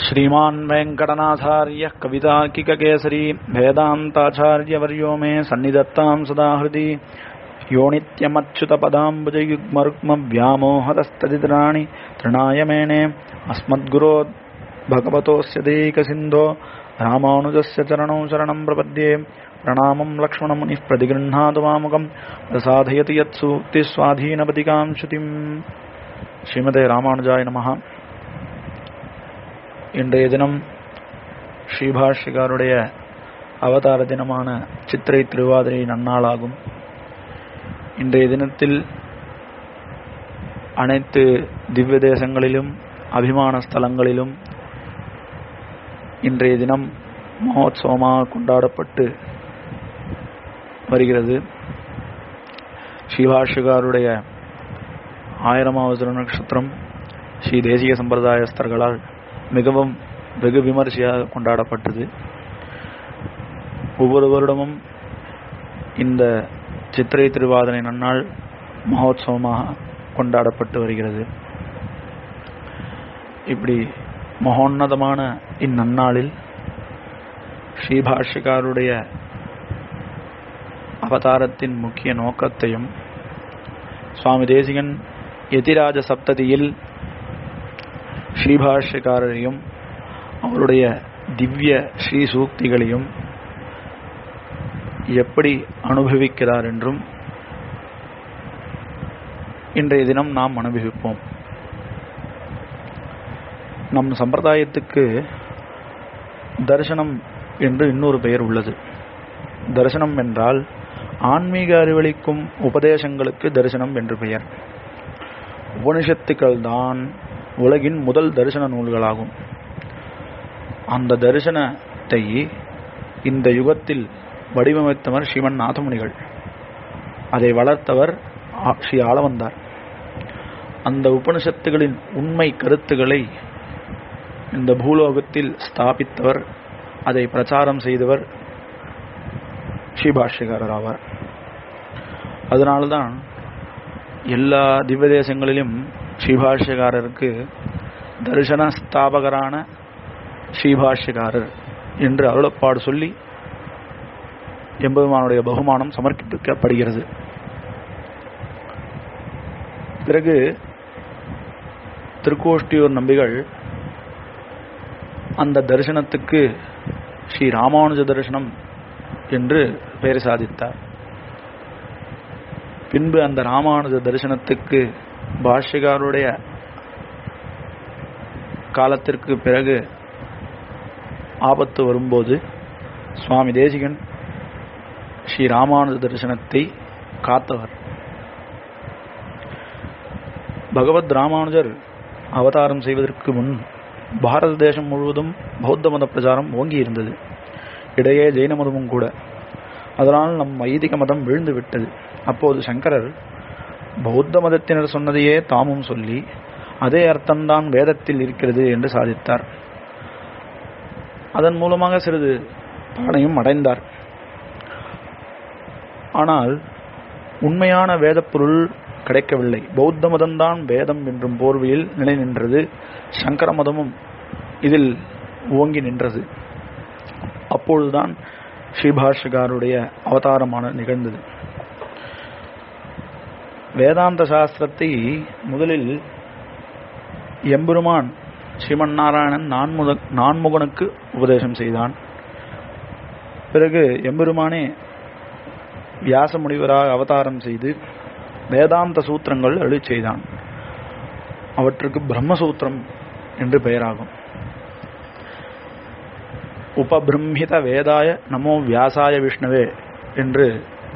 श्रीमान् वेङ्कटनाथार्यः कविताकिककेसरी वेदान्ताचार्यवर्यो मे सन्निधत्तां सदा हृदि यो नित्यमच्युतपदाम्बुजयुग्मरुक्मव्यामोहतस्तदितराणि तृणाय मेणे अस्मद्गुरो भगवतोऽस्य देकसिन्धो रामानुजस्य चरणौ शरणं प्रपद्ये प्रणामं लक्ष्मणमुनिः प्रतिगृह्णातु मामुकम् प्रसादयति यत्सूक्तिस्वाधीनपतिकां श्रुतिम् ஸ்ரீமதே ராமானுஜாய நமஹா இன்றைய தினம் ஸ்ரீபாஷ்யகாருடைய அவதார தினமான சித்திரை திருவாதிரை நன்னாளாகும் இன்றைய தினத்தில் அனைத்து திவ்ய தேசங்களிலும் அபிமான ஸ்தலங்களிலும் இன்றைய தினம் மகோத்சவமாக கொண்டாடப்பட்டு வருகிறது ஸ்ரீபாஷ்யகாருடைய ஆயிரமாவது நட்சத்திரம் ஸ்ரீ தேசிய சம்பிரதாயஸ்தர்களால் மிகவும் வெகு விமரிசையாக கொண்டாடப்பட்டது ஒவ்வொரு வருடமும் இந்த சித்திரை திருவாதனை நன்னாள் மகோத்சவமாக கொண்டாடப்பட்டு வருகிறது இப்படி மகோன்னதமான இந்நன்னாளில் ஸ்ரீபாஷ்யக்காருடைய அவதாரத்தின் முக்கிய நோக்கத்தையும் சுவாமி தேசிகன் எதிராஜ சப்ததியில் ஸ்ரீபாஷ்யக்காரரையும் அவருடைய திவ்ய ஸ்ரீ சூக்திகளையும் எப்படி அனுபவிக்கிறார் என்றும் இன்றைய தினம் நாம் அனுபவிப்போம் நம் சம்பிரதாயத்துக்கு தரிசனம் என்று இன்னொரு பெயர் உள்ளது தரிசனம் என்றால் ஆன்மீக அறிவளிக்கும் உபதேசங்களுக்கு தரிசனம் என்று பெயர் உபனிஷத்துக்கள் தான் உலகின் முதல் தரிசன நூல்களாகும் அந்த தரிசனத்தை இந்த யுகத்தில் வடிவமைத்தவர் ஸ்ரீமன் நாதமுனிகள் அதை வளர்த்தவர் ஸ்ரீ ஆளவந்தார் அந்த உபனிஷத்துகளின் உண்மை கருத்துக்களை இந்த பூலோகத்தில் ஸ்தாபித்தவர் அதை பிரச்சாரம் செய்தவர் ஸ்ரீபாஷ்யகாரர் ஆவார் அதனால்தான் எல்லா திவ்ய தேசங்களிலும் ஸ்ரீபாஷ்யகாரருக்கு தரிசன ஸ்தாபகரான ஸ்ரீபாஷ்யகாரர் என்று அருளப்பாடு சொல்லி எம்பெருமானுடைய பகுமானம் சமர்ப்பிக்கப்படுகிறது பிறகு திருக்கோஷ்டியூர் நம்பிகள் அந்த தரிசனத்துக்கு ஸ்ரீ ராமானுஜ தரிசனம் என்று பெயர் சாதித்தார் பின்பு அந்த ராமானுஜ தரிசனத்துக்கு பாஷ்யகாருடைய காலத்திற்கு பிறகு ஆபத்து வரும்போது சுவாமி தேசிகன் ஸ்ரீ ராமானுஜ தரிசனத்தை காத்தவர் பகவத் ராமானுஜர் அவதாரம் செய்வதற்கு முன் பாரத தேசம் முழுவதும் பௌத்த மத பிரச்சாரம் ஓங்கி இருந்தது இடையே ஜெயின மதமும் கூட அதனால் நம் வைதிக மதம் விழுந்து விட்டது அப்போது சங்கரர் பௌத்த மதத்தினர் சொன்னதையே தாமும் சொல்லி அதே அர்த்தம்தான் வேதத்தில் இருக்கிறது என்று சாதித்தார் அதன் மூலமாக சிறிது பலனையும் அடைந்தார் ஆனால் உண்மையான வேத பொருள் கிடைக்கவில்லை பௌத்த மதம்தான் வேதம் என்றும் போர்வையில் நிலை நின்றது சங்கர மதமும் இதில் ஓங்கி நின்றது அப்பொழுதுதான் ஸ்ரீபாஷ்யகாருடைய அவதாரமான நிகழ்ந்தது வேதாந்த சாஸ்திரத்தை முதலில் எம்பெருமான் ஸ்ரீமன் நாராயணன் நான்முக நான்முகனுக்கு உபதேசம் செய்தான் பிறகு எம்பெருமானே வியாச முனிவராக அவதாரம் செய்து வேதாந்த சூத்திரங்கள் அழி செய்தான் அவற்றுக்கு பிரம்மசூத்திரம் என்று பெயராகும் உபபிரம்மித வேதாய நமோ வியாசாய விஷ்ணுவே என்று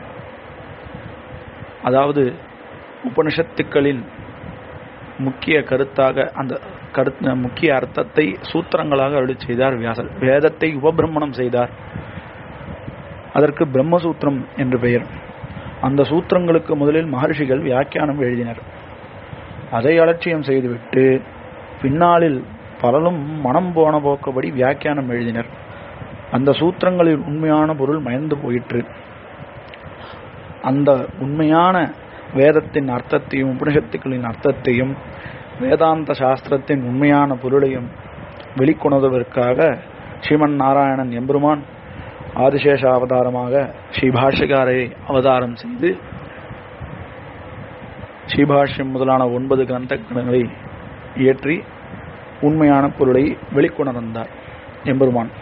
அதாவது உபனிஷத்துக்களின் முக்கிய கருத்தாக அந்த கருத்து முக்கிய அர்த்தத்தை சூத்திரங்களாக அருளி செய்தார் வியாசர் வேதத்தை உபபிரமணம் செய்தார் அதற்கு பிரம்மசூத்திரம் என்று பெயர் அந்த சூத்திரங்களுக்கு முதலில் மகர்ஷிகள் வியாக்கியானம் எழுதினர் அதை அலட்சியம் செய்துவிட்டு பின்னாளில் பலரும் மனம் போன போக்கபடி வியாக்கியானம் எழுதினர் அந்த சூத்திரங்களில் உண்மையான பொருள் மயந்து போயிற்று அந்த உண்மையான வேதத்தின் அர்த்தத்தையும் உபனிஷத்துக்களின் அர்த்தத்தையும் வேதாந்த சாஸ்திரத்தின் உண்மையான பொருளையும் வெளிக்கொணர்வதற்காக ஸ்ரீமன் நாராயணன் எம்பெருமான் ஆதிசேஷ அவதாரமாக ஸ்ரீபாஷ்யகாரை அவதாரம் செய்து ஸ்ரீபாஷ்யம் முதலான ஒன்பது கிரந்தங்களை இயற்றி உண்மையான பொருளை வெளிக்கொணர்ந்தார் எம்பெருமான்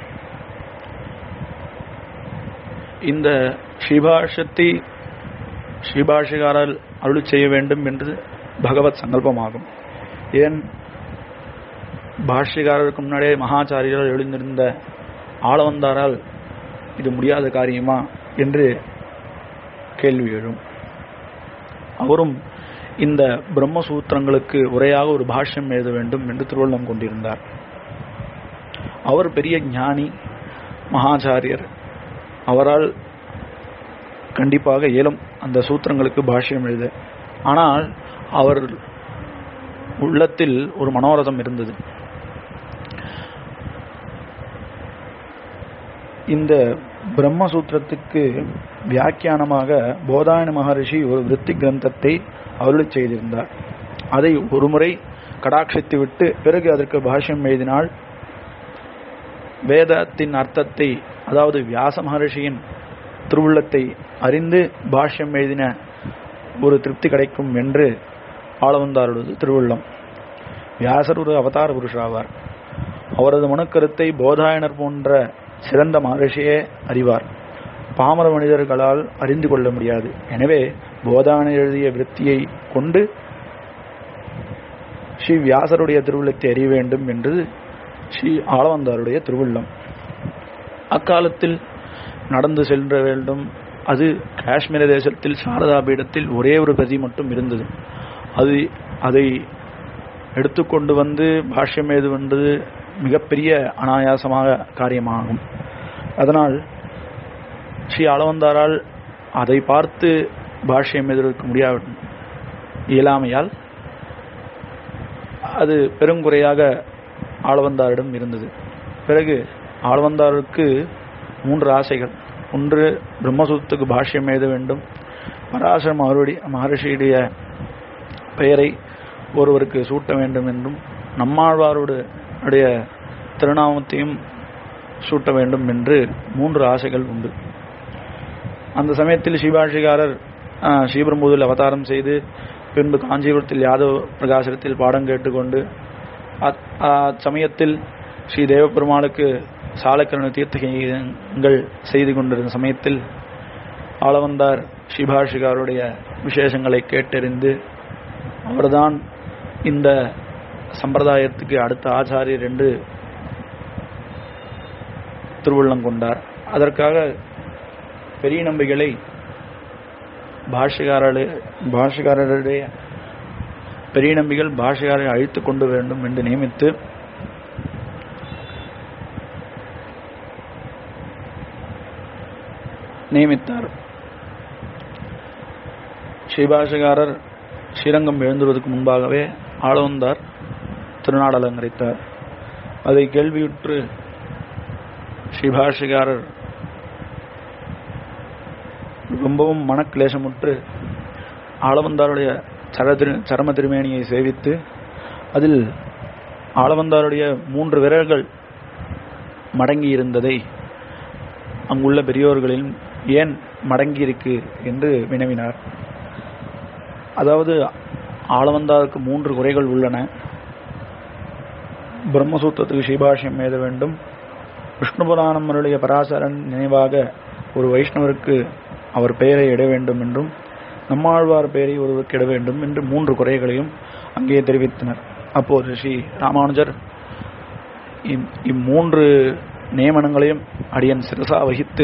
இந்த ஸ்ரீபாஷ்யத்தை ஸ்ரீபாஷ்யகாரர் அருளி செய்ய வேண்டும் என்று பகவத் சங்கல்பமாகும் ஏன் பாஷ்யக்காரருக்கு முன்னாடியே மகாச்சாரியர்கள் எழுந்திருந்த ஆளவந்தாரால் இது முடியாத காரியமா என்று கேள்வி எழும் அவரும் இந்த பிரம்மசூத்திரங்களுக்கு உரையாக ஒரு பாஷ்யம் எழுத வேண்டும் என்று திருவள்ளம் கொண்டிருந்தார் அவர் பெரிய ஞானி மகாச்சாரியர் அவரால் கண்டிப்பாக இயலும் அந்த சூத்திரங்களுக்கு பாஷ்யம் எழுத ஆனால் அவர் உள்ளத்தில் ஒரு மனோரதம் இருந்தது இந்த பிரம்மசூத்திரத்துக்கு வியாக்கியானமாக போதாயன மகரிஷி ஒரு விருத்தி கிரந்தத்தை அருளி செய்திருந்தார் அதை ஒருமுறை கடாட்சித்து விட்டு பிறகு அதற்கு பாஷ்யம் எழுதினால் வேதத்தின் அர்த்தத்தை அதாவது வியாச மகரிஷியின் திருவுள்ளத்தை அறிந்து பாஷ்யம் எழுதின ஒரு திருப்தி கிடைக்கும் என்று ஆளவந்தாருடைய திருவுள்ளம் வியாசர் ஒரு அவதார புருஷாவார் அவரது மனுக்கருத்தை போதாயனர் போன்ற சிறந்த மகரிஷியே அறிவார் பாமர மனிதர்களால் அறிந்து கொள்ள முடியாது எனவே போதாயனர் எழுதிய விருத்தியை கொண்டு ஸ்ரீ வியாசருடைய திருவுள்ளத்தை அறிய வேண்டும் என்று ஸ்ரீ ஆளவந்தாருடைய திருவுள்ளம் அக்காலத்தில் நடந்து சென்ற வேண்டும் அது காஷ்மீர தேசத்தில் சாரதா பீடத்தில் ஒரே ஒரு பிரதி மட்டும் இருந்தது அது அதை எடுத்துக்கொண்டு வந்து பாஷ்யம் எழுது வந்தது மிகப்பெரிய அனாயாசமாக காரியமாகும் அதனால் ஸ்ரீ அளவந்தாரால் அதை பார்த்து பாஷ்யம் எழுதுவதற்கு முடியாது இயலாமையால் அது பெருங்குறையாக ஆளவந்தாரிடம் இருந்தது பிறகு ஆளவந்தாருக்கு மூன்று ஆசைகள் ஒன்று பிரம்மசூத்துக்கு பாஷ்யம் எழுத வேண்டும் பராசர மகருடைய மகரிஷியுடைய பெயரை ஒருவருக்கு சூட்ட வேண்டும் என்றும் நம்மாழ்வாருடைய திருநாமத்தையும் சூட்ட வேண்டும் என்று மூன்று ஆசைகள் உண்டு அந்த சமயத்தில் சிவாஷிகாரர் ஸ்ரீபெரும்புதில் அவதாரம் செய்து பின்பு காஞ்சிபுரத்தில் யாதவ பிரகாசத்தில் பாடம் கேட்டுக்கொண்டு அச்சமயத்தில் ஸ்ரீ தேவபெருமாளுக்கு சாலக்கரண தீர்த்தங்கள் செய்து கொண்டிருந்த சமயத்தில் ஆளவந்தார் ஸ்ரீபாஷிகாருடைய விசேஷங்களை கேட்டறிந்து அவர்தான் இந்த சம்பிரதாயத்துக்கு அடுத்த ஆச்சாரியர் என்று திருவுள்ளம் கொண்டார் அதற்காக பெரிய நம்பிகளை பாஷகாரரு பாஷகாரருடைய பெரிய நம்பிகள் பாஷகாரை அழைத்து கொண்டு வேண்டும் என்று நியமித்து நியமித்தார் ஸ்ரீபாஷகாரர் ஸ்ரீரங்கம் எழுந்துவதற்கு முன்பாகவே ஆளவந்தார் திருநாடு அலங்கரித்தார் அதை கேள்வியுற்று ஸ்ரீபாஷகாரர் ரொம்பவும் மனக்லேசமுற்று ஆளவந்தாருடைய சரதிரு சரம திருமேனியை சேவித்து அதில் ஆளவந்தாருடைய மூன்று விரல்கள் மடங்கி இருந்ததை அங்குள்ள பெரியோர்களில் ஏன் மடங்கி இருக்கு என்று வினவினார் அதாவது ஆளவந்தாருக்கு மூன்று குறைகள் உள்ளன பிரம்மசூத்திரத்துக்கு ஸ்ரீபாஷ்யம் எழுத வேண்டும் விஷ்ணு புராணம் அருளிய பராசரன் நினைவாக ஒரு வைஷ்ணவருக்கு அவர் பெயரை இட வேண்டும் என்றும் நம்மாழ்வார் பெயரை ஒருவருக்கு இட வேண்டும் என்று மூன்று குறைகளையும் அங்கே தெரிவித்தனர் அப்போது ஸ்ரீ ராமானுஜர் இம்மூன்று நியமனங்களையும் அடியன் சிரசா வகித்து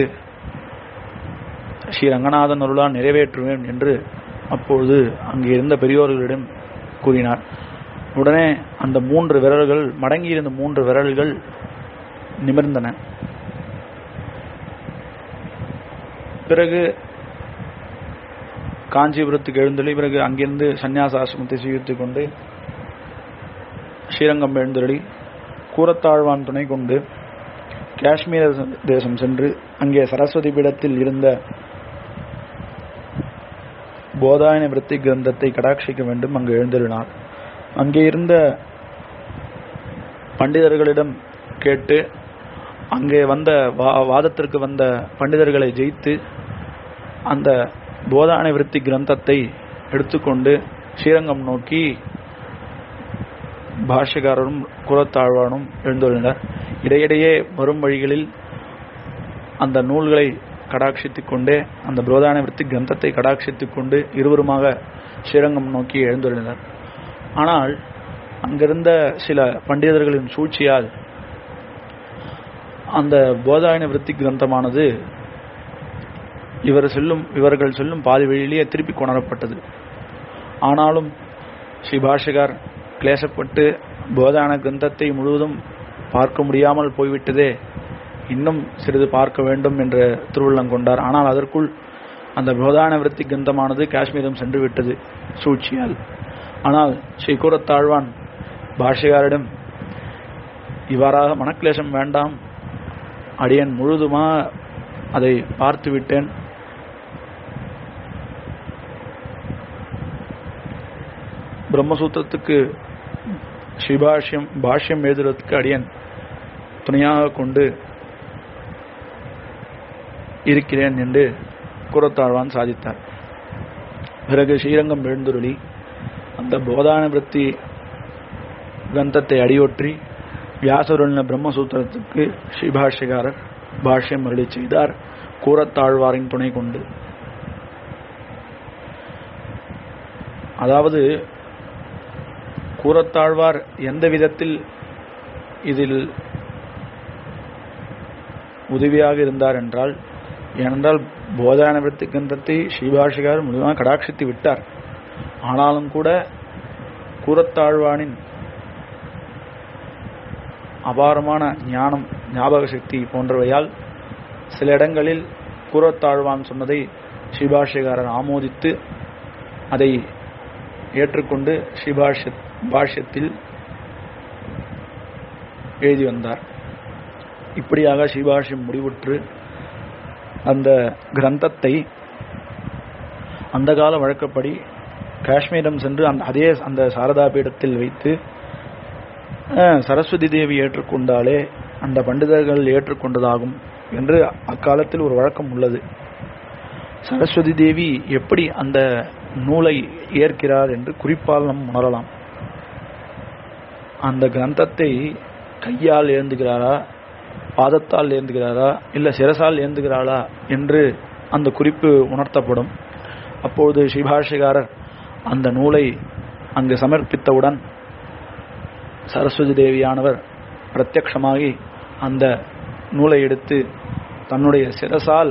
ஸ்ரீ ரங்கநாதன் அருளால் நிறைவேற்றுவேன் என்று அப்பொழுது அங்கே இருந்த பெரியோர்களிடம் கூறினார் உடனே அந்த மூன்று விரல்கள் மடங்கியிருந்த மூன்று விரல்கள் நிமிர்ந்தன பிறகு காஞ்சிபுரத்துக்கு எழுந்தொழி பிறகு அங்கிருந்து சந்நியாசாசிரமத்தை சுயித்துக் கொண்டு ஸ்ரீரங்கம் எழுந்தொழி கூரத்தாழ்வான் துணை கொண்டு காஷ்மீர தேசம் சென்று அங்கே சரஸ்வதி பீடத்தில் இருந்த போதாயன விருத்தி கிரந்தத்தை கடாட்சிக்க வேண்டும் அங்கு எழுந்திருனார் அங்கே இருந்த பண்டிதர்களிடம் கேட்டு அங்கே வந்த வா- வாதத்திற்கு வந்த பண்டிதர்களை ஜெயித்து அந்த போதான விருத்தி கிரந்தத்தை எடுத்துக்கொண்டு ஸ்ரீரங்கம் நோக்கி பாஷ்யக்காரரும் குலத்தாழ்வானும் எழுந்துள்ளனர் இடையிடையே வரும் வழிகளில் அந்த நூல்களை கடாட்சித்துக் கொண்டே அந்த புரோதான விருத்தி கிரந்தத்தை கடாட்சித்துக் கொண்டு இருவருமாக ஸ்ரீரங்கம் நோக்கி எழுந்துள்ளனர் ஆனால் அங்கிருந்த சில பண்டிதர்களின் சூழ்ச்சியால் அந்த போதாயன விருத்தி கிரந்தமானது இவர் செல்லும் இவர்கள் செல்லும் பாதி வழியிலேயே திருப்பி கொணரப்பட்டது ஆனாலும் ஸ்ரீ பாஷகர் கிளேசப்பட்டு போதான கிரந்தத்தை முழுவதும் பார்க்க முடியாமல் போய்விட்டதே இன்னும் சிறிது பார்க்க வேண்டும் என்று திருவுள்ளம் கொண்டார் ஆனால் அதற்குள் அந்த போதான விருத்தி கிரந்தமானது காஷ்மீரம் சென்று விட்டது சூழ்ச்சியால் ஆனால் ஸ்ரீ கூரத்தாழ்வான் பாஷகாரிடம் இவ்வாறாக மனக்லேசம் வேண்டாம் அடியன் முழுதுமா அதை பார்த்து விட்டேன் பிரம்மசூத்திரத்துக்கு ஸ்ரீபாஷ்யம் பாஷ்யம் எழுதுறதுக்கு அடியன் துணையாக கொண்டு இருக்கிறேன் என்று குரத்தாழ்வான் சாதித்தார் பிறகு ஸ்ரீரங்கம் எழுந்துருளி அந்த போதான விருத்தி கிரந்தத்தை அடியொற்றி வியாசருள்ள பிரம்மசூத்திரத்துக்கு ஸ்ரீபாஷ்யகாரர் பாஷ்யம் அருளி செய்தார் கூறத்தாழ்வாரின் துணை கொண்டு அதாவது கூறத்தாழ்வார் எந்த விதத்தில் இதில் உதவியாக இருந்தார் என்றால் ஏனென்றால் போதான விருத்தி கிரந்தத்தை ஸ்ரீபாஷிகார் முழுவதுமாக கடாட்சித்து விட்டார் ஆனாலும் கூட கூறத்தாழ்வானின் அபாரமான ஞானம் ஞாபக சக்தி போன்றவையால் சில இடங்களில் கூறத்தாழ்வான் சொன்னதை ஸ்ரீபாஷ்யகாரர் ஆமோதித்து அதை ஏற்றுக்கொண்டு ஸ்ரீபாஷ்ய பாஷ்யத்தில் எழுதி வந்தார் இப்படியாக ஸ்ரீபாஷ்யம் முடிவுற்று அந்த கிரந்தத்தை அந்த கால வழக்கப்படி காஷ்மீரம் சென்று அந்த அதே அந்த சாரதா பீடத்தில் வைத்து அஹ், சரஸ்வதி தேவி ஏற்றுக்கொண்டாலே அந்த பண்டிதர்கள் ஏற்றுக்கொண்டதாகும் என்று அக்காலத்தில் ஒரு வழக்கம் உள்ளது சரஸ்வதி தேவி எப்படி அந்த நூலை ஏற்கிறார் என்று குறிப்பால் நாம் உணரலாம் அந்த கிரந்தத்தை கையால் ஏந்துகிறாரா பாதத்தால் ஏந்துகிறாரா இல்ல சிரசால் ஏந்துகிறாளா என்று அந்த குறிப்பு உணர்த்தப்படும் அப்போது ஸ்ரீபாஷிகாரர் அந்த நூலை அங்கு சமர்ப்பித்தவுடன் சரஸ்வதி தேவியானவர் பிரத்யக்ஷமாகி அந்த நூலை எடுத்து தன்னுடைய சிரசால்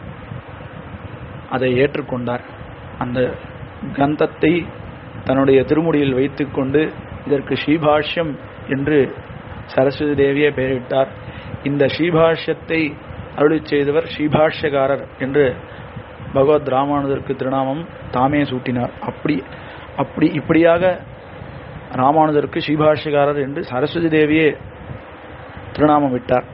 அதை ஏற்றுக்கொண்டார் அந்த கிரந்தத்தை தன்னுடைய திருமுடியில் வைத்துக்கொண்டு இதற்கு ஸ்ரீபாஷ்யம் என்று சரஸ்வதி தேவியே பெயரிட்டார் இந்த ஸ்ரீபாஷ்யத்தை அருளி செய்தவர் ஸ்ரீபாஷ்யகாரர் என்று பகவத் ராமானுஜருக்கு திருநாமம் தாமே சூட்டினார் அப்படி அப்படி இப்படியாக ராமானுஜருக்கு ஸ்ரீபாஷ்யகாரர் என்று சரஸ்வதி தேவியே திருநாமம் விட்டார்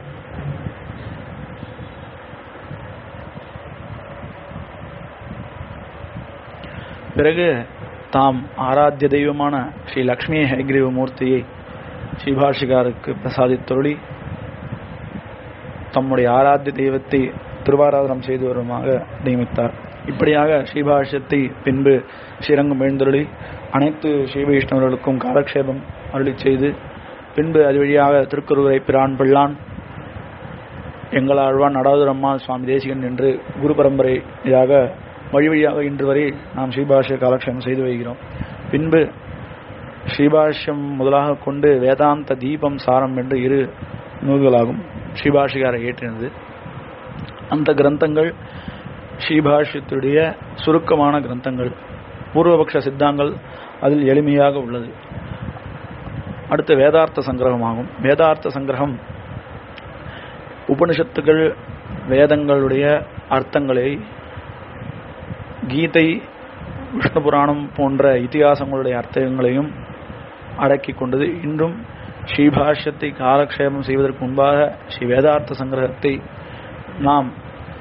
பிறகு தாம் ஆராத்திய தெய்வமான ஸ்ரீ லக்ஷ்மி ஹயக்ரீவ மூர்த்தியை ஸ்ரீபாஷிகாருக்கு பிரசாதித்தொருளி தம்முடைய ஆராத்திய தெய்வத்தை திருவாராதனம் செய்து வருமாக நியமித்தார் இப்படியாக ஸ்ரீபாஷ்யத்தை பின்பு ஸ்ரீரங்கம் எழுந்தருளி அனைத்து ஸ்ரீ வைஷ்ணவர்களுக்கும் காலக்ஷேபம் அருளி செய்து பின்பு அது வழியாக திருக்குறுவரை பிரான் பிள்ளான் எங்களாழ்வான் நடாதுரம்மாள் சுவாமி தேசிகன் என்று குரு பரம்பரையாக வழி வழியாக இன்று வரை நாம் ஸ்ரீபாஷ்ய காலக்ஷேபம் செய்து வருகிறோம் பின்பு ஸ்ரீபாஷ்யம் முதலாக கொண்டு வேதாந்த தீபம் சாரம் என்று இரு நூல்களாகும் ஸ்ரீபாஷிகாரை ஏற்றினது அந்த கிரந்தங்கள் ஸ்ரீபாஷ்யத்துடைய சுருக்கமான கிரந்தங்கள் பூர்வபக்ஷ சித்தாங்கள் அதில் எளிமையாக உள்ளது அடுத்து வேதார்த்த சங்கிரகமாகும் வேதார்த்த சங்கிரகம் உபனிஷத்துகள் வேதங்களுடைய அர்த்தங்களை கீதை விஷ்ணு புராணம் போன்ற இதிகாசங்களுடைய அர்த்தங்களையும் அடக்கி கொண்டது இன்றும் ஸ்ரீபாஷ்யத்தை காலக்ஷேபம் செய்வதற்கு முன்பாக ஸ்ரீ வேதார்த்த சங்கிரகத்தை நாம்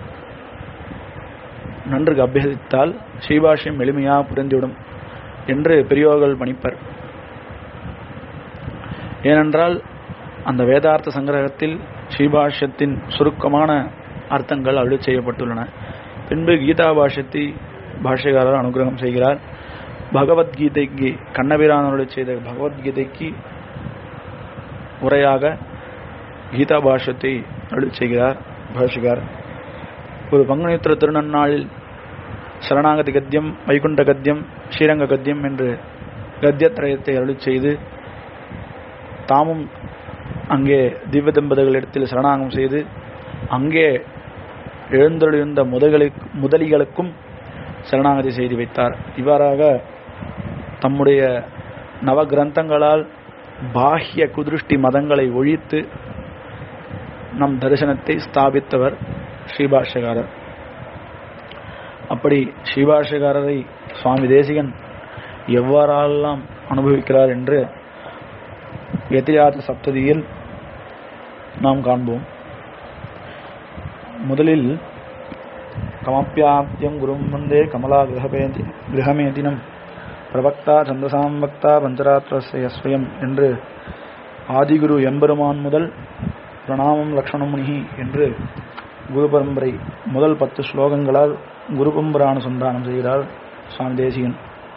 நன்கு அபியசித்தால் ஸ்ரீபாஷ்யம் எளிமையாக புரிந்துவிடும் என்று பெரியோர்கள் பணிப்பர் ஏனென்றால் அந்த வேதார்த்த சங்கிரகத்தில் ஸ்ரீபாஷ்யத்தின் சுருக்கமான அர்த்தங்கள் அருளி செய்யப்பட்டுள்ளன பின்பு கீதா பாஷ்யத்தை பாஷ்யக்காரர் அனுகிரகம் செய்கிறார் பகவத்கீதைக்கு கண்ணபிரானருளை செய்த பகவத்கீதைக்கு உரையாக கீதா பாஷ்யத்தை அருளி செய்கிறார் பாஷ்யக்கார் ஒரு பங்குனித்திர திருநன்னாளில் சரணாகதி கத்தியம் வைகுண்ட கத்தியம் ஸ்ரீரங்க கத்தியம் என்று கத்தியத்திரயத்தை அருளி செய்து தாமும் அங்கே திவ்ய தம்பதிகளிடத்தில் சரணாகம் செய்து அங்கே எழுந்தொழிந்த முதல்களை முதலிகளுக்கும் சரணாகதி செய்து வைத்தார் இவ்வாறாக தம்முடைய நவ கிரந்தங்களால் பாஹ்ய குதிருஷ்டி மதங்களை ஒழித்து நம் தரிசனத்தை ஸ்தாபித்தவர் ஸ்ரீபாஷ்யகாரர் அப்படி ஸ்ரீபாஷ்யகாரரை சுவாமி தேசிகன் எவ்வாறெல்லாம் அனுபவிக்கிறார் என்று எதிராத சப்ததியில் நாம் காண்போம் முதலில் கமப்பியாப்தியம் குரும் வந்தே கமலா கிரகமேதி கிரகமேதினம் பிரபக்தா சந்தசாம் பக்தா பஞ்சராத்திரஸ்ய யஸ்வயம் என்று ஆதிகுரு எம்பெருமான் முதல் பிரணாமம் லக்ஷணமுனி என்று குரு பரம்பரை முதல் பத்து ஸ்லோகங்களால் குரு பரம்பரான சந்தானம் செய்கிறார் சுவாமி தேசிகன்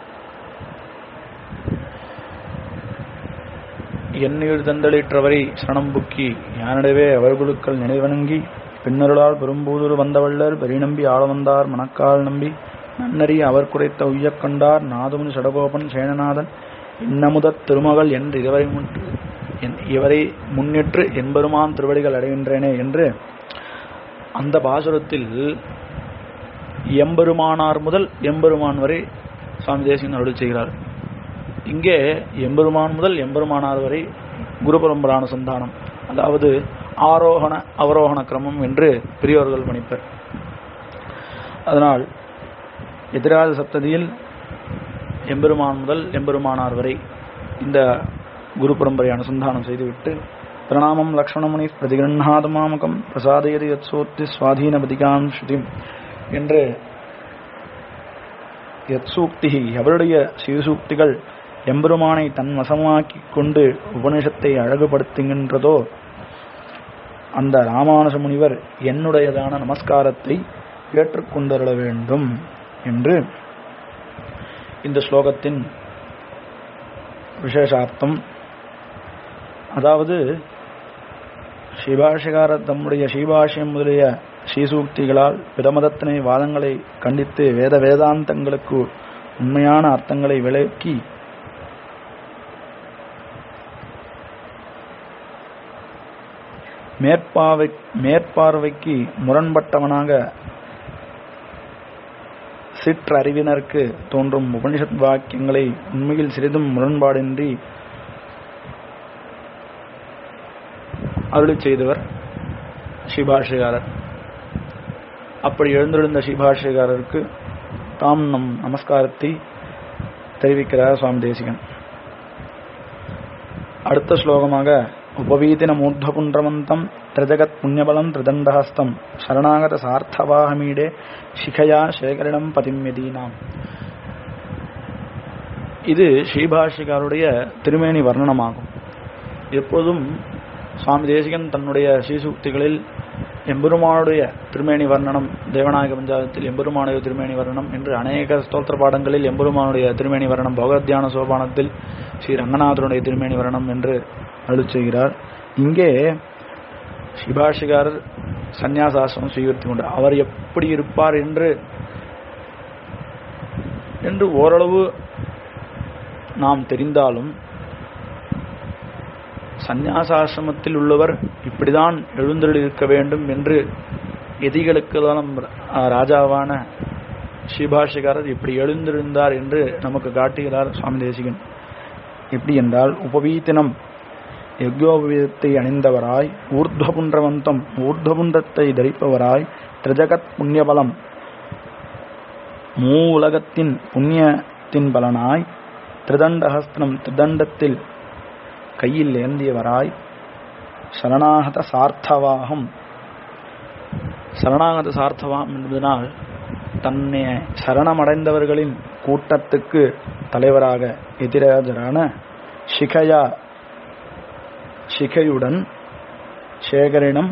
எண்ணீர் தந்தளிற்றவரை சரணம் புக்கி யானிடவே அவர்களுக்கள் நினைவணங்கி பின்னருளால் பெரும்பூதூர் வந்தவள்ளர் பெரிநம்பி ஆளவந்தார் மணக்கால் நம்பி நன்னறி அவர் குறைத்த உய்யக் கண்டார் நாதுமுனி சடகோபன் சேனநாதன் இன்னமுதத் திருமகள் என்று இதுவரை முற்று என் இவரை முன்னிற்று என்பெருமான் திருவடிகள் அடைகின்றேனே என்று அந்த பாசுரத்தில் எம்பெருமானார் முதல் எம்பெருமான் வரை சுவாமி தேசிகன் அருள் செய்கிறார் இங்கே எம்பெருமான் முதல் எம்பெருமானார் வரை குரு பரம்பரான சந்தானம் அதாவது ஆரோகண அவரோகண கிரமம் என்று பெரியோர்கள் பணிப்பர் அதனால் எதிராத சப்ததியில் எம்பெருமான் முதல் எம்பெருமானார் வரை இந்த குரு பரம்பரை அனுசந்தானம் செய்துவிட்டு பிரணாமம் லக்ஷ்மணமுனி பிரதிகிருநாதமாமகம் பிரசாதயதி யத்சோத்தி சுவாதீன பதிகான் ஸ்ருதிம் என்று யத்சூக்தி எவருடைய சிவசூக்திகள் எம்பெருமானை தன் வசமாக்கி கொண்டு உபனிஷத்தை அழகுபடுத்துகின்றதோ அந்த ராமானுஜ முனிவர் என்னுடையதான நமஸ்காரத்தை ஏற்றுக்கொண்டருள வேண்டும் என்று இந்த ஸ்லோகத்தின் விசேஷார்த்தம் அதாவது ஸ்ரீபாஷிகார தம்முடைய ஸ்ரீபாஷ்யம் முதலிய ஸ்ரீசூக்திகளால் பிரமதத்தினை வாதங்களை கண்டித்து வேத வேதாந்தங்களுக்கு உண்மையான அர்த்தங்களை விளக்கி மேற்பாவை மேற்பார்வைக்கு முரண்பட்டவனாக சிற்றறிவினருக்கு தோன்றும் உபனிஷத் வாக்கியங்களை உண்மையில் சிறிதும் முரண்பாடின்றி அருளி செய்தவர் ஸ்ரீபாஷிகாரர் அப்படி எழுந்திருந்த ஸ்ரீபாஷிகாரருக்கு தாம் நம் நமஸ்காரத்தை தெரிவிக்கிறார் சுவாமி தேசிகன் அடுத்த ஸ்லோகமாக உபவீதின மூர்ধபுண்டமந்தம் திரஜகத் புண்ணியபலம் திரிதண்டஹஸ்தம் சரணாகத சார்த்தவாகமீடே சிகையா சேகரிடம் பதிம்யதீனாம் இது ஸ்ரீபாஷிகாருடைய திருமேனி வர்ணனமாகும் எப்போதும் சுவாமி தேசிகன் தன்னுடைய ஸ்ரீசூக்திகளில் எம்பெருமானுடைய திருமேனி வர்ணனம் தேவநாயக பஞ்சாயத்தில் எம்பெருமானுடைய திருமேனி வர்ணனம் என்று அநேக ஸ்தோத்திர பாடங்களில் எம்பெருமானுடைய திருமேனி வர்ணனம் பகவத்யான சோபானத்தில் ஸ்ரீ ரங்கநாதனுடைய திருமேனி வர்ணனம் என்று அருள் செய்கிறார் இங்கே சிபாஷிகாரர் சந்நியாசாசிரமம் சுவீகரித்து கொண்டார் அவர் எப்படி இருப்பார் என்று என்று ஓரளவு நாம் தெரிந்தாலும் சந்நியாசாசிரமத்தில் உள்ளவர் இப்படிதான் எழுந்தருளிருக்க வேண்டும் என்று எதிகளுக்கு தான் ராஜாவான ஸ்ரீபாஷிகாரர் இப்படி எழுந்திருந்தார் என்று நமக்கு காட்டுகிறார் சுவாமி தேசிகன் எப்படி என்றால் உபவீத்தினம் யக்யோபவீதத்தை அணிந்தவராய் ஊர்துவபுன்றவந்தம் ஊர்துவபுன்றத்தை தரிப்பவராய் திரிஜகத் புண்ணியபலம் மூ உலகத்தின் புண்ணியத்தின் பலனாய் திரிதண்டஹஸ்திரம் திரிதண்டத்தில் கையில் ஏந்தியவராய் சரணாகத சார்த்தவாகம் சரணாகத சார்த்தவாகம் என்பதனால் தன்னை சரணமடைந்தவர்களின் கூட்டத்துக்கு தலைவராக எதிராஜரான சிகையா சிகையுடன் சேகரினம்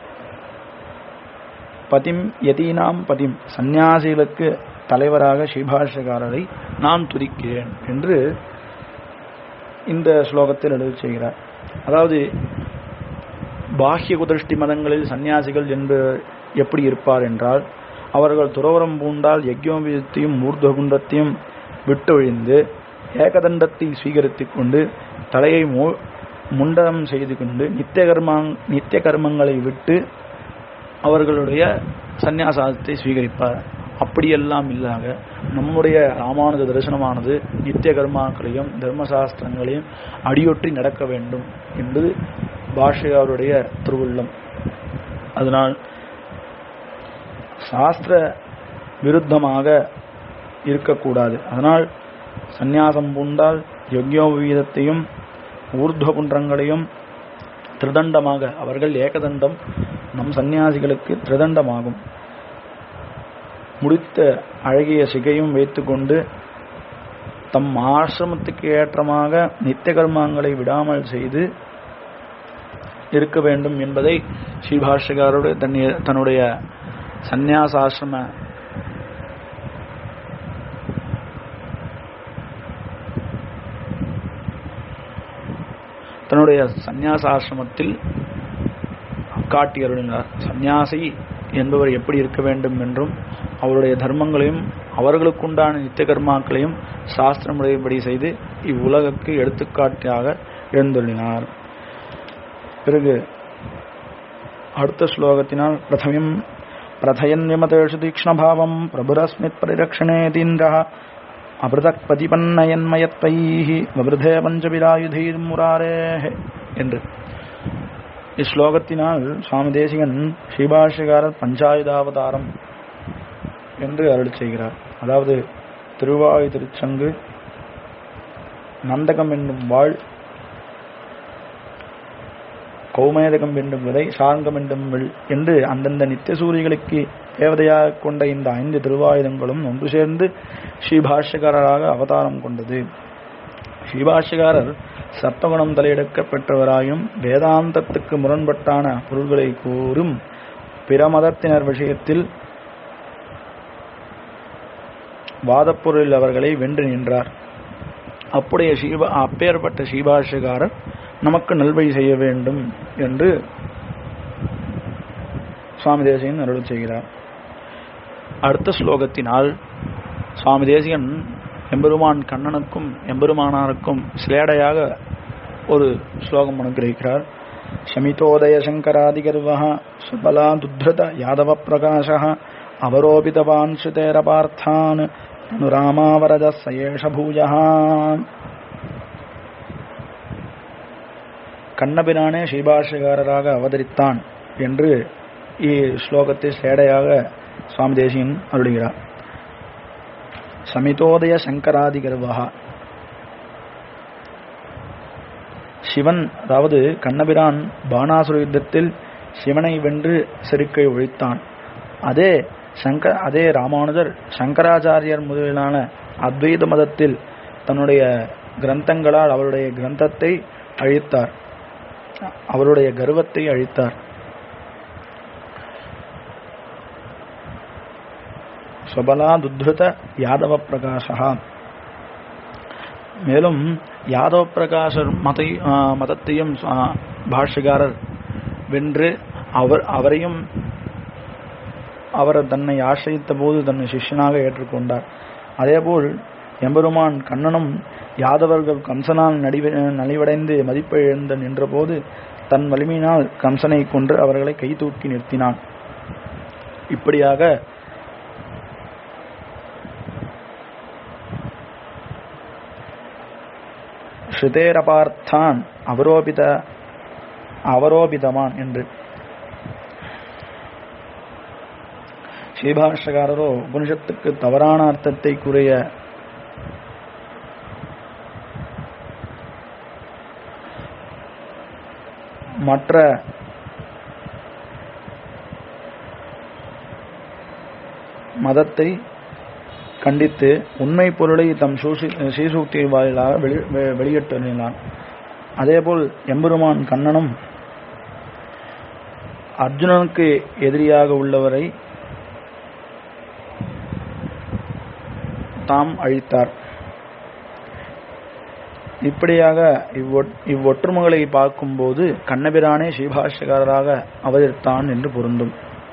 பதிம் யதீனாம் பதிம் சந்நியாசிகளுக்கு தலைவராக ஸ்ரீபாஷ்யக்காரரை நான் துதிக்கிறேன் என்று இந்த ஸ்லோகத்தில் எழுதி செய்கிறார் அதாவது பாஹ்ய குதிருஷ்டி மதங்களில் சந்நியாசிகள் என்று எப்படி இருப்பார் என்றால் அவர்கள் துறவரம் பூண்டால் யக்யோபியத்தையும் மூர்தகுண்டத்தையும் விட்டொழிந்து ஏகதண்டத்தை ஸ்வீகரித்துக் கொண்டு தலையை மு- முண்டனம் செய்து கொண்டு நித்திய கர்மாங் நித்திய கர்மங்களை விட்டு அவர்களுடைய சந்நியாசத்தை ஸ்வீகரிப்பார் அப்படியெல்லாம் இல்லாத நம்முடைய ராமானுஜ தரிசனமானது நித்திய கர்மாக்களையும் தர்மசாஸ்திரங்களையும் அடியொற்றி நடக்க வேண்டும் என்பது பாஷ்யாருடைய திருவுள்ளம் அதனால் சாஸ்திர விருத்தமாக இருக்கக்கூடாது அதனால் சந்நியாசம் பூண்டால் யக்யோபவீதத்தையும் ஊர்துவ குன்றங்களையும் திருதண்டமாக அவர்கள் ஏகதண்டம் நம் சந்நியாசிகளுக்கு திருதண்டமாகும் முடித்த அழகிய சிகையும் வைத்துக்கொண்டு தம் ஆசிரமத்துக்கு ஏற்றமாக நித்திய கர்மாங்களை விடாமல் செய்து இருக்க வேண்டும் என்பதை ஸ்ரீபாஷ்யகாரோடு தன்னுடைய தன்னுடைய சந்நியாசாசிரம தன்னுடைய சந்நியாசாசிரமத்தில் காட்டி அருளினார் சந்நியாசி என்பவர் எப்படி இருக்க வேண்டும் என்றும் அவருடைய தர்மங்களையும் அவர்களுக்குண்டான நித்திய கர்மாக்களையும் சாஸ்திர முறைப்படி செய்து இவ்வுலகுக்கு எடுத்துக்காட்டாக எழுந்துள்ளினார் பிறகு அடுத்த ஸ்லோகத்தினால் பிரதமம் பிரதயன் விமதேஷு தீக்ஷ்ணபாவம் பிரபுரஸ்மித் பரிரக்ஷணேதீந்திர அபிருதக் பதிபன்னயன்மயத்வைஹி வபிருதே பஞ்சபிராயுதீர் முராரேஹே என்று இஸ்லோகத்தினால் சுவாமி தேசிகன் ஸ்ரீபாஷ்யகாரர் பஞ்சாயுதாவதாரம் என்று அருள் செய்கிறார் அதாவது திருவாயு திருச்சங்கு நந்தகம் என்னும் வாழ் கௌமேதகம் என்னும் விதை சார்கம் என்னும் வில் என்று அந்தந்த நித்திய சூரிகளுக்கு தேவதையாக கொண்ட இந்த ஐந்து திருவாயுதங்களும் ஒன்று சேர்ந்து ஸ்ரீபாஷ்யகாரராக அவதாரம் கொண்டது ஸ்ரீபாஷ்யகாரர் சத்தகுணம் தலையெடுக்க பெற்றவராயும் வேதாந்தத்துக்கு முரண்பட்டான பொருள்களை கூறும் பிற மதத்தினர் விஷயத்தில் வாதப்பொருளில் அவர்களை வென்று நின்றார் அப்படியே ஸ்ரீபா அப்பேற்பட்ட ஸ்ரீபாஷ்யகாரர் நமக்கு நல்வழி செய்ய வேண்டும் என்று சுவாமி தேசிகன் அருள் செய்கிறார் அடுத்த ஸ்லோகத்தினால் சுவாமி தேசிகன் எம்பெருமான் கண்ணனுக்கும் எம்பெருமானாருக்கும் சிலேடையாக ஒரு ஸ்லோகம் அனுகிரகிக்கிறார் शमितोदय शङ्करादिगर्वः सुबला दुद्धृत यादवप्रकाशः अवरोपितवान् श्रुतेरपार्थान् अनुरामावरदः स एष भूयः கண்ணபிரானே ஸ்ரீபாஷ்யகாரராக அவதரித்தான் என்று இஸ்லோகத்தை சேடையாக சுவாமி தேசியன் அருளுகிறார் சமிதோதய சங்கராதி கர்வகா சிவன் அதாவது கண்ணபிரான் பானாசுர யுத்தத்தில் சிவனை வென்று செருக்கை ஒழித்தான் அதே சங்க அதே ராமானுஜர் சங்கராச்சாரியர் முதலிலான அத்வைத மதத்தில் தன்னுடைய கிரந்தங்களால் அவருடைய கிரந்தத்தை அழித்தார் அவருடைய கர்வத்தை அழித்தார் ஸ்வபலா துத்ருத யாதவ பிரகாஷா மேலும் யாதவ பிரகாசர் மத மதத்தையும் பாஷ்யகாரர் வென்று அவர் அவரையும் அவர் தன்னை ஆசிரித்த போது தன்னை சிஷ்யனாக ஏற்றுக்கொண்டார் அதேபோல் எம்பெருமான் கண்ணனும் யாதவர்கள் கம்சனால் நடிவ நலிவடைந்து மதிப்பை இழந்து நின்றபோது தன் வலிமையினால் கம்சனை கொன்று அவர்களை கை தூக்கி நிறுத்தினான் இப்படியாக ஸ்ருதேரபார்த்தான் அவரோபித அவரோபிதமான் என்று ஸ்ரீபாஷ்யகாரரோ உபனிஷத்துக்கு தவறான அர்த்தத்தை கூறிய மற்ற மதத்தை கண்டித்து உண்மை பொருளை தம் சூசி ஸ்ரீசூக்தி வாயிலாக வெளி வெளியிட்டிருந்தான் அதேபோல் எம்பெருமான் கண்ணனும் அர்ஜுனனுக்கு எதிரியாக உள்ளவரை தாம் அழித்தார் இப்படியாக இவ்வொட்- இவ்வொற்றுமைகளை பார்க்கும்போது கண்ணபிரானே ஸ்ரீபாஷ்யகாரராக அவதரித்தான் என்று பொருந்தும்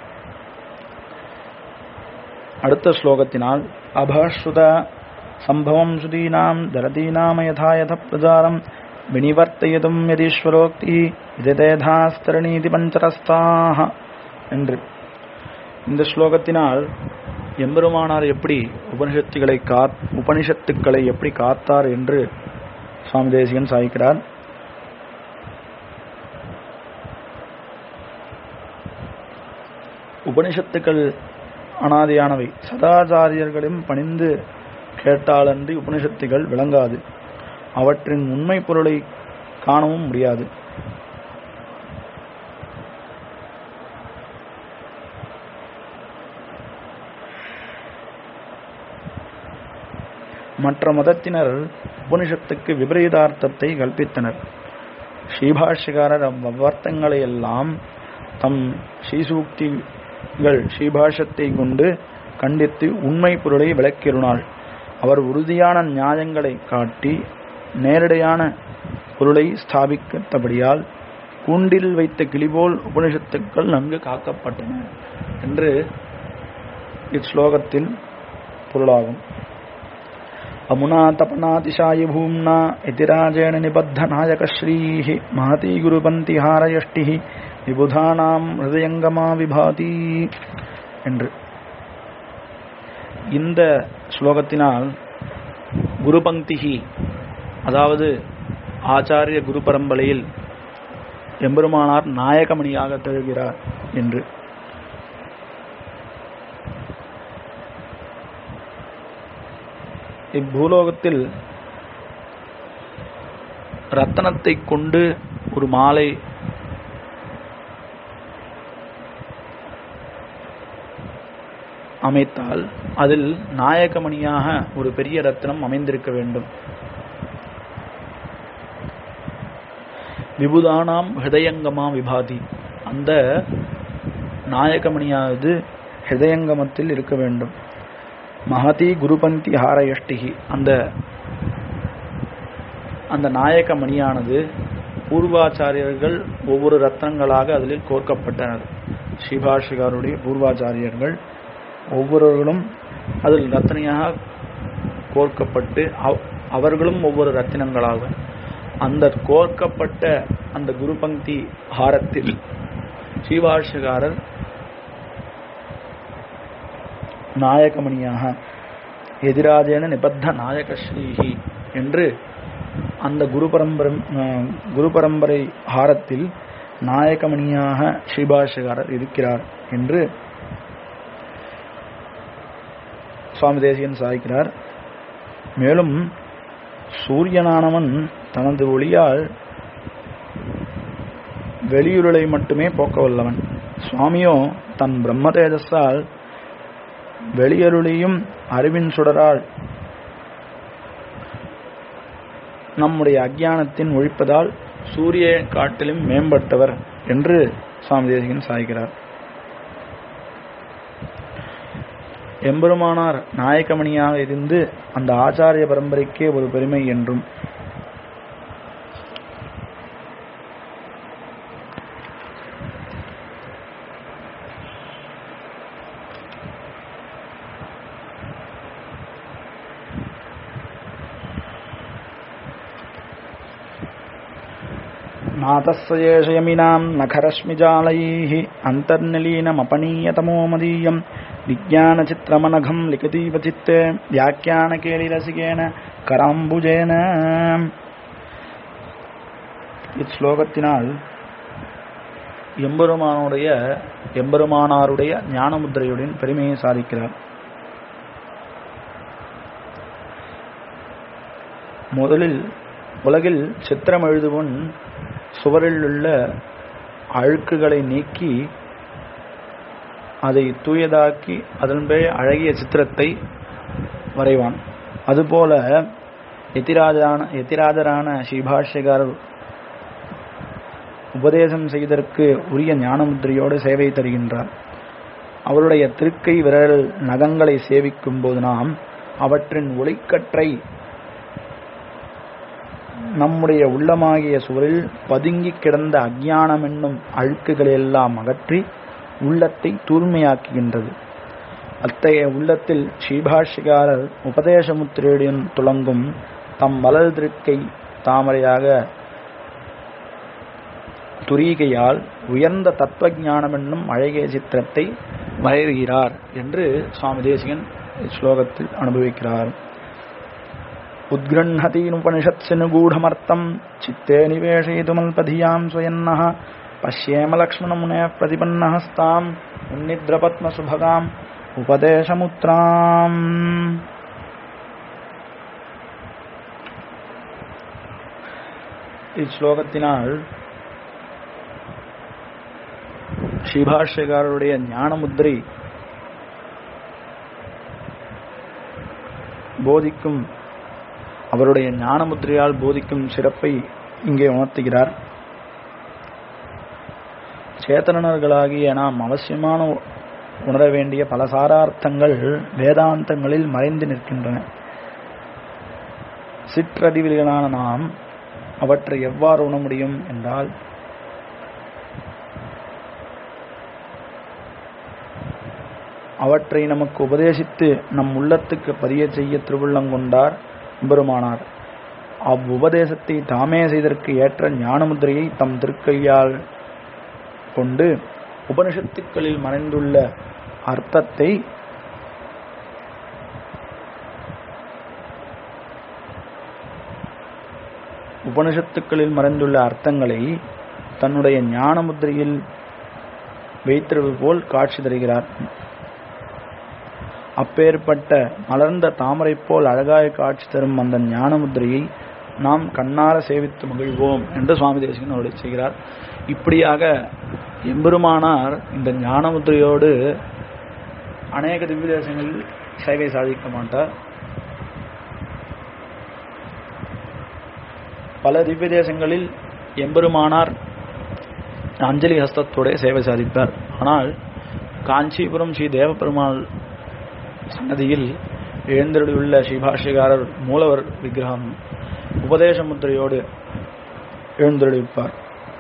அடுத்த ஸ்லோகத்தினால் அபாஸ்ருத சம்பவம் சுதீனாம் தரதீனாம யதா யத பிரஜாரம் வினிவர்த்தயதும் யதீஸ்வரோக்தி இததேதாஸ்தரணீதி பஞ்சரஸ்தாக என்று இந்த ஸ்லோகத்தினால் எம்பெருமானார் எப்படி உபனிஷத்துகளை காத் உபனிஷத்துக்களை எப்படி காத்தார் என்று சுவாமி தேசிகன் சாய்க்கிறார் உபனிஷத்துக்கள் அனாதியானவை சதாச்சாரியர்களும் பணிந்து கேட்டாலன்றி உபனிஷத்துகள் விளங்காது அவற்றின் உண்மை பொருளை காணவும் முடியாது மற்ற மதத்தினர் உபனிஷத்துக்கு விபரீதார்த்தத்தை கல்பித்தனர் ஸ்ரீபாஷ்யகாரர் அவ்வர்த்தங்களை எல்லாம் தம் ஸ்ரீசூக்திகள் ஸ்ரீபாஷத்தை கொண்டு கண்டித்து உண்மை பொருளை விளக்கிருனாள் அவர் உறுதியான நியாயங்களை காட்டி நேரடியான பொருளை ஸ்தாபித்தபடியால் கூண்டில் வைத்த கிளிபோல் உபனிஷத்துக்கள் நன்கு காக்கப்பட்டன என்று இஸ்லோகத்தில் பொருளாகும் अमुना तपनातिशाय भूम्ना इति राजेण निबद्धनायकश्रीः महती गुरुपन्ति हारयष्टिः விபுதானாம் ஹிருதயங்கமா விபாதி என்று இந்த ஸ்லோகத்தினால் குரு பங்கிகி அதாவது ஆச்சாரிய குரு பரம்பரையில் எம்பெருமானார் நாயகமணியாக திகழ்கிறார் என்று இப்பூலோகத்தில் ரத்தனத்தை கொண்டு ஒரு மாலை அமைத்தால் அதில் நாயகமணியாக ஒரு பெரிய ரத்னம் அமைந்திருக்க வேண்டும் விபுதானாம் ஹிருதயங்கமா விபாதி அந்த நாயகமணியாவது ஹிருதயங்கமத்தில் இருக்க வேண்டும் மகதி குருபந்தி ஹாரயஷ்டிகி அந்த அந்த நாயக மணியானது பூர்வாச்சாரியர்கள் ஒவ்வொரு ரத்னங்களாக அதில் கோர்க்கப்பட்டனர் ஸ்ரீபாஷிகாருடைய பூர்வாச்சாரியர்கள் ஒவ்வொருவர்களும் அதில் ரத்னையாக கோர்க்கப்பட்டு அவ்- அவர்களும் ஒவ்வொரு ரத்தினங்களாக அந்த கோர்க்கப்பட்ட அந்த குரு பங்கி ஹாரத்தில் ஸ்ரீபாஷகாரர் நாயகமணியாக எதிராஜேன நிபத்த நாயகஸ்ரீஹி என்று அந்த குரு பரம்பரை அஹ், குரு பரம்பரை ஹாரத்தில் நாயகமணியாக ஸ்ரீபாஷகாரர் இருக்கிறார் என்று சுவாமி தேசியன் சாய்க்கிறார் மேலும் சூரியனானவன் தனது ஒளியால் வெளியுருளை மட்டுமே போக்க வல்லவன் சுவாமியோ தன் பிரம்ம தேஜஸால் வெளியருளியும் அறிவின் சுடரால் நம்முடைய அஜ்ஞானத்தின் ஒழிப்பதால் சூரிய காட்டிலும் மேம்பட்டவர் என்று சுவாமி தேசிகன் சாய்கிறார் எம்பெருமானார் நாயக்கமணியாக இருந்து அந்த ஆச்சாரிய பரம்பரைக்கே ஒரு பெருமை என்றும் नातस्येषयमिनां नखरश्मिजालैः अन्तर्निलीनमपनीयतमो मदीयं विज्ञानचित्रमनघं लिखतीव चित्ते व्याख्यानकेलिरसिकेन कराम्बुजेन இஸ்லோகத்தினால் எம்பெருமானுடைய எம்பெருமானாருடைய ஞானமுத்திரையுடன் பெருமையை சாதிக்கிறார் முதலில் உலகில் சித்திரம் எழுதுவன் சுவரில் உள்ள அழுக்குகளை நீக்கி அதை தூயதாக்கி அதன்பே அழகிய சித்திரத்தை வரைவான் அதுபோல எதிராஜான எதிராஜரான ஸ்ரீபாஷ்யகாரர் உபதேசம் செய்ததற்கு உரிய ஞானமுத்திரையோடு சேவை தருகின்றார் அவருடைய திருக்கை விரல் நகங்களை சேவிக்கும் போது நாம் அவற்றின் ஒளிக்கற்றை நம்முடைய உள்ளமாகிய சுவரில் பதுங்கி கிடந்த அஞ்ஞானம் என்னும் அழுக்குகளெல்லாம் அகற்றி உள்ளத்தை தூய்மையாக்குகின்றது அத்தகைய உள்ளத்தில் ஸ்ரீபாஷிகாரர் உபதேசமுத்திரையுடன் துளங்கும் தம் மலர் திருக்கை தாமரையாக துரீகையால் உயர்ந்த தத்துவ ஞானம் என்னும் அழகிய சித்திரத்தை வரைகிறார் என்று சுவாமி தேசிகன் ஸ்லோகத்தில் அனுபவிக்கிறார் உத்கிருஹதீனுபனிஷத்ஸு நிகூಢமர்த்தம் சித்தே நிவேஷயிதுமல்பதியாம் ஸ்வயன்னः பஷ்யேம லக்ஷ்மணமுனே பிரதிபன்னஹஸ்தாம் உன்னித்ரபத்மசுபகாம் உபதேசமுத்ராம் இஸ்லோகத்தினால் ஸ்ரீபாஷ்யகாரருடைய ஞானமுத்திரை போதிக்கும் அவருடைய ஞானமுத்திரையால் போதிக்கும் சிறப்பை இங்கே உணர்த்துகிறார் சேத்தனர்களாகிய நாம் அவசியமான உணர வேண்டிய பல சாரார்த்தங்கள் வேதாந்தங்களில் மறைந்து நிற்கின்றன சிற்றறிவிலான நாம் அவற்றை எவ்வாறு உணர முடியும் என்றால் அவற்றை நமக்கு உபதேசித்து நம் உள்ளத்துக்கு பதிய செய்ய திருவுள்ளங்கொண்டார் பெருமானார் அவ்வுபதேசத்தை தாமே செய்தற்கு ஏற்ற ஞானமுத்திரையை தம் திருக்கையால் கொண்டு உபனிஷத்துக்களில் மறைந்துள்ள அர்த்தத்தை உபனிஷத்துக்களில் மறைந்துள்ள அர்த்தங்களை தன்னுடைய ஞான முத்திரையில் வைத்திருப்பது போல் காட்சி தருகிறார் அப்பேற்பட்ட மலர்ந்த தாமரை போல் அழகாய் காட்சி தரும் அந்த ஞான முத்திரையை நாம் கண்ணார சேவித்து மகிழ்வோம் என்று சுவாமி தேசிகன் அவருடைய செய்கிறார் இப்படியாக எம்பெருமானார் இந்த ஞான முத்திரையோடு அநேக திவ்ய தேசங்களில் சேவை சாதிக்க மாட்டார் பல திவ்ய தேசங்களில் எம்பெருமானார் அஞ்சலி ஹஸ்தத்தோட சேவை சாதிப்பார் ஆனால் காஞ்சிபுரம் ஸ்ரீ தேவபெருமாள் சன்னதியில் எழுந்தருளியுள்ள ஸ்ரீபாஷ்யகாரர் மூலவர் விக்கிரகம் உபதேச முத்திரையோடு எழுந்தருளிப்பார்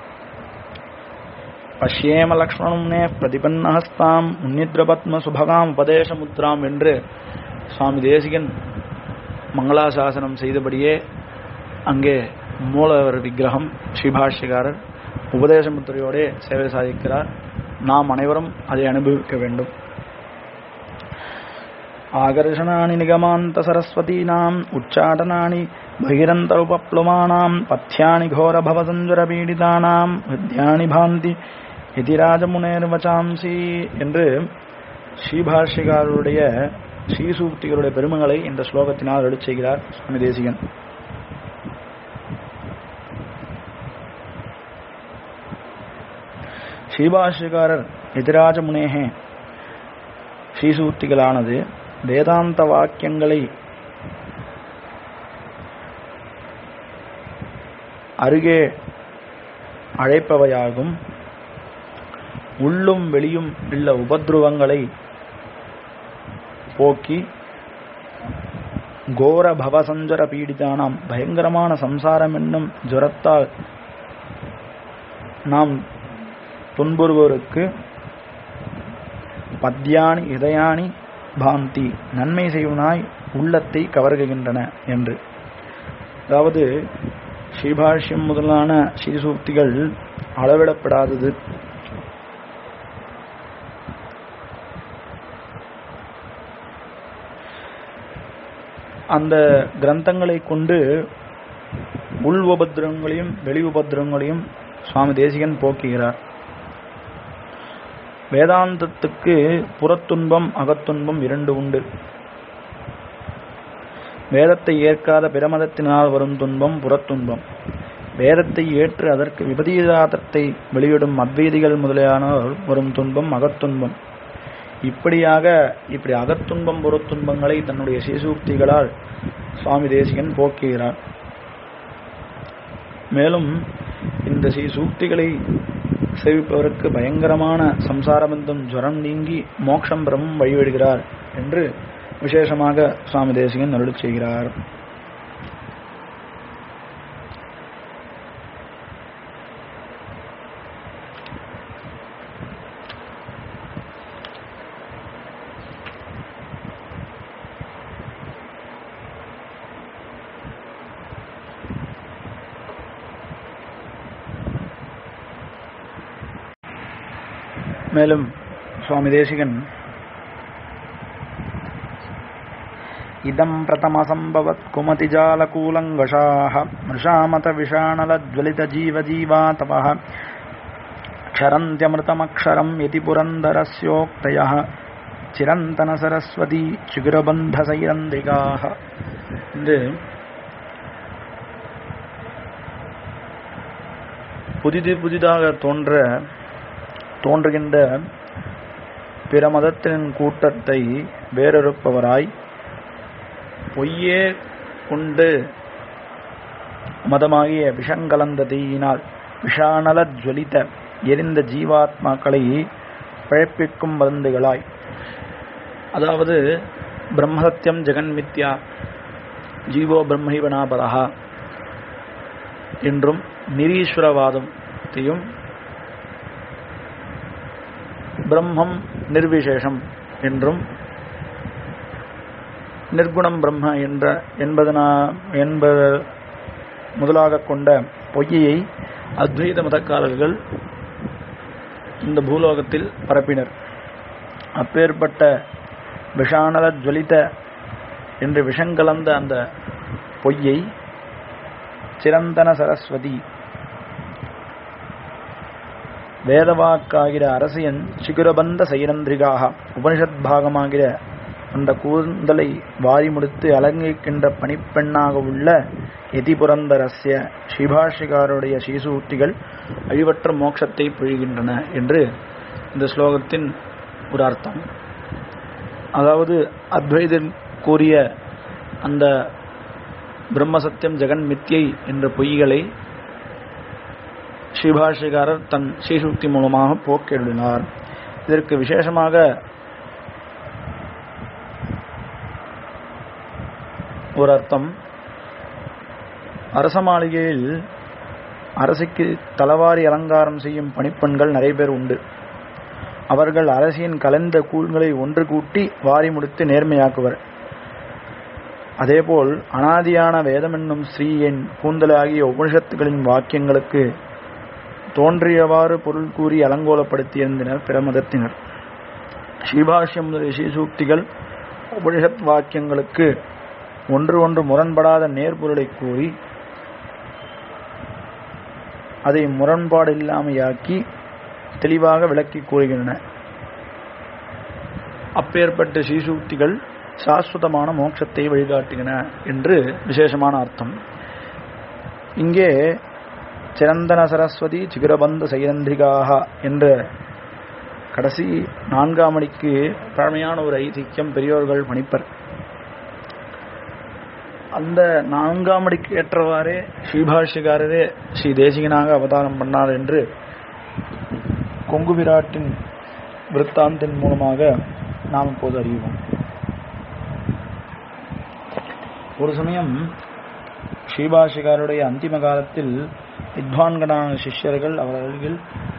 பஷ்யேம லக்ஷ்மணம்னே பிரதிபன்னஹஸ்தாம் உன்னித்ரபத்ம சுபகாம் உபதேச முத்ராம் என்று சுவாமி தேசிகன் மங்களாசாசனம் செய்தபடியே அங்கே மூலவர் விக்கிரகம் ஸ்ரீபாஷ்யகாரர் உபதேசமுத்திரையோடே சேவை சாதிக்கிறார் நாம் அனைவரும் அதை அனுபவிக்க வேண்டும் ஆகர்ஷணானி நிகமாந்த சரஸ்வதீனாம் உச்சாடனானி பகிரந்தருபப்ளுமானாம் பத்யானி கோரபவசஞ்சர பீடிதானாம் ஹிருத்யானி பாந்தி எதிராஜமுனேர்வச்சாம்சி என்று ஸ்ரீபாஷ்யகாரருடைய ஸ்ரீசூக்திகளுடைய பெருமைகளை இந்த ஸ்லோகத்தினால் எடுத்து செய்கிறார் சுவாமி தேசிகன் ஸ்ரீபாஷ்யகாரர் எதிராஜ முனேகே ஸ்ரீசூக்திகளானது வேதாந்த வாக்கியங்களை அருகே அழைப்பவையாகும் உள்ளும் வெளியும் உள்ள உபத்ருவங்களை போக்கி கோர பவசஞ்சர பீடிதானாம் பயங்கரமான சம்சாரம் என்னும் ஜுரத்தால் நாம் துன்புறுவோருக்கு பத்யானி இதயானி பாந்தி நன்மை செய்வனாய் உள்ளத்தை கவர்கின்றன என்று அதாவது ஸ்ரீபாஷ்யம் முதலான ஸ்ரீசூக்திகள் அளவிடப்படாதது அந்த கிரந்தங்களை கொண்டு உள் உபத்திரங்களையும் வெளி உபத்திரங்களையும் சுவாமி தேசிகன் போக்குகிறார் வேதாந்தத்துக்கு புறத்துன்பம் அகத்துன்பம் இரண்டு உண்டு வேதத்தை ஏற்காத பிரமதத்தினால் வரும் துன்பம் புறத்துன்பம் வேதத்தை ஏற்று அதற்கு விபதீதாதத்தை வெளியிடும் அத்வைதிகள் முதலியானோர் வரும் துன்பம் அகத்துன்பம் இப்படியாக இப்படி அகத்துன்பம் புறத்துன்பங்களை தன்னுடைய சீசூக்திகளால் சுவாமி தேசிகன் போக்குகிறார் மேலும் இந்த ஸ்ரீ சூக்திகளை சேவிப்பவருக்கு பயங்கரமான சம்சாரபந்தம் ஜுரம் நீங்கி மோட்சம் பிரமம் வழிவிடுகிறார் என்று விசேஷமாக சுவாமி தேசிகன் அருள் செய்கிறார் மேலும் சுவாமி தேசிகன் இதம் பிரதமசம்பவத் குமதிஜாலகூலங்கஷாः मृषामतविषाणलज्वलितजीवजीवातपः क्षरन्त्यमृतमक्षरम् यति पुरन्दरस्योक्तयः சிரந்தன சிகுரபந்த சைரந்திகாக என்று புதிது புதிதாக தோன்ற தோன்றுகின்ற பிற மதத்தின் கூட்டத்தை வேறறுப்பவராய் பொய்யே கொண்டு மதமாகிய விஷங்கலந்த தீயினால் விஷானல ஜுவலித்த எரிந்த ஜீவாத்மாக்களை பிழைப்பிக்கும் மருந்துகளாய் அதாவது பிரம்மசத்தியம் ஜெகன்மித்யா ஜீவோ பிரம்மைவனாபரா என்றும் நிரீஸ்வரவாதத்தையும் பிரம்மம் நிர்விசேஷம் என்றும் நிர்குணம் பிரம்ம என்ற என்பதனா என்ப முதலாக கொண்ட பொய்யை அத்வைத மதக்காரர்கள் இந்த பூலோகத்தில் பரப்பினர் அப்பேற்பட்ட விஷானல ஜுவலித என்று விஷங்கலந்த அந்த பொய்யை சிரந்தன சரஸ்வதி வேதவாக்காகிற அரசியன் சிகுரபந்த சைரந்திரிகாக உபனிஷத் பாகமாகிற அந்த கூந்தலை வாரி முடித்து அலங்கிக்கின்ற பணிப்பெண்ணாக உள்ள எதிபுரந்தரஸ்ய ஸ்ரீபாஷிகாருடைய ஸ்ரீசூக்திகள் அழிவற்ற மோட்சத்தை பொழிகின்றன என்று இந்த ஸ்லோகத்தின் ஒரு அர்த்தம் அதாவது அத்வைதன் கூறிய அந்த பிரம்மசத்தியம் ஜெகன் மித்யை என்ற பொய்களை ஸ்ரீபாஷிகாரர் தன் ஸ்ரீசூக்தி மூலமாக போக்கெழுதினார் இதற்கு விசேஷமாக ஒரு அர்த்தம் அரச மாளிகையில் அரசிக்கு தலவாரி அலங்காரம் செய்யும் பணிப்பெண்கள் நிறைய பேர் உண்டு அவர்கள் அரசியின் கலந்த கூழ்களை ஒன்று கூட்டி வாரி முடித்து நேர்மையாக்குவர் அதேபோல் அனாதியான வேதம் என்னும் ஸ்ரீயின் கூந்தலாகிய உபனிஷத்துகளின் வாக்கியங்களுக்கு தோன்றியவாறு பொருள் கூறி அலங்கோலப்படுத்தியிருந்தனர் பிற மதத்தினர் ஸ்ரீபாஷ்யம் முதலிய ஸ்ரீசூக்திகள் உபனிஷத் வாக்கியங்களுக்கு ஒன்று ஒன்று முரண்படாத நேர்பொருளை கூறி அதை முரண்பாடு இல்லாமையாக்கி தெளிவாக விளக்கி கூறுகின்றன அப்பேற்பட்ட ஸ்ரீசூக்திகள் சாஸ்வதமான மோட்சத்தை வழிகாட்டுகின என்று விசேஷமான அர்த்தம் இங்கே சிரந்தன சரஸ்வதி சிகுரபந்த சைரந்திரிகாக என்ற கடைசி நான்காம் மணிக்கு பழமையான ஒரு ஐதிக்கியம் பெரியோர்கள் பணிப்பர் அந்த நான்காம் அடிக்கு ஏற்றவாறே ஸ்ரீபாஷ்யகாரரே ஸ்ரீ தேசிகனாக அவதாரம் பண்ணார் என்று கொங்கு விராட்டின் விற்த்தாந்தின் மூலமாக நாம் இப்போது அறிவோம் ஒரு சமயம் ஸ்ரீபாஷிகாருடைய அந்திம காலத்தில் வித்வான்களான சிஷ்யர்கள் அவர் அருகில்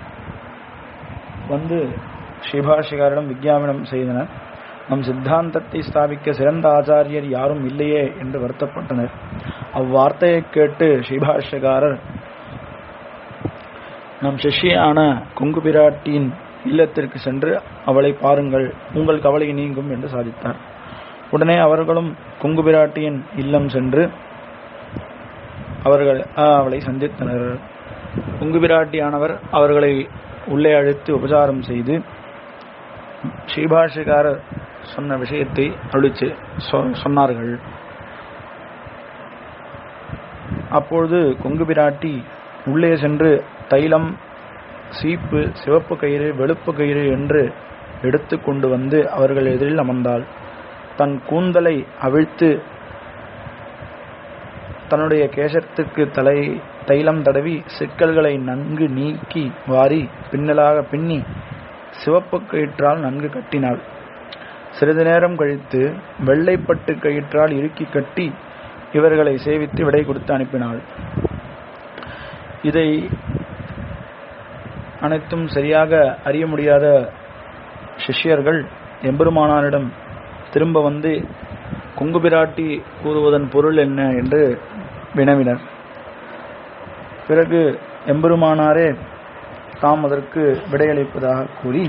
வந்து ஸ்ரீபாஷிகாரிடம் வித்யாபனம் செய்தனர் நம் சித்தாந்தத்தை ஸ்தாபிக்க சிறந்த ஆச்சாரியர் யாரும் இல்லையே என்று வருத்தப்பட்டனர் அவ்வார்த்தையை கேட்டு ஸ்ரீபாஷ்யகாரர் நம் சிஷ்யான கொங்கு பிராட்டியின் இல்லத்திற்கு சென்று அவளை பாருங்கள் உங்கள் கவலை நீங்கும் என்று சாதித்தார் உடனே அவர்களும் கொங்கு பிராட்டியின் இல்லம் சென்று அவர்கள் அவளை சந்தித்தனர் கொங்கு பிராட்டியானவர் அவர்களை உள்ளே அழைத்து உபசாரம் செய்து ஸ்ரீபாஷிகாரர் சொன்ன விஷயத்தை அழிச்சு சொன்னார்கள் அப்பொழுது கொங்கு பிராட்டி உள்ளே சென்று தைலம் சீப்பு சிவப்பு கயிறு வெளுப்பு கயிறு என்று எடுத்து கொண்டு வந்து அவர்கள் எதிரில் அமர்ந்தாள் தன் கூந்தலை அவிழ்த்து தன்னுடைய கேசத்துக்கு தலை தைலம் தடவி சிக்கல்களை நன்கு நீக்கி வாரி பின்னலாக பின்னி சிவப்பு கயிற்றால் நன்கு கட்டினாள் சிறிது நேரம் கழித்து வெள்ளைப்பட்டு கயிற்றால் இறுக்கி கட்டி இவர்களை சேவித்து விடை கொடுத்து அனுப்பினாள் இதை அனைத்தும் சரியாக அறிய முடியாத சிஷ்யர்கள் எம்பெருமானாரிடம் திரும்ப வந்து கொங்கு பிராட்டி கூறுவதன் பொருள் என்ன என்று வினவினர் பிறகு எம்பெருமானாரே தாம் அதற்கு விடையளிப்பதாக கூறி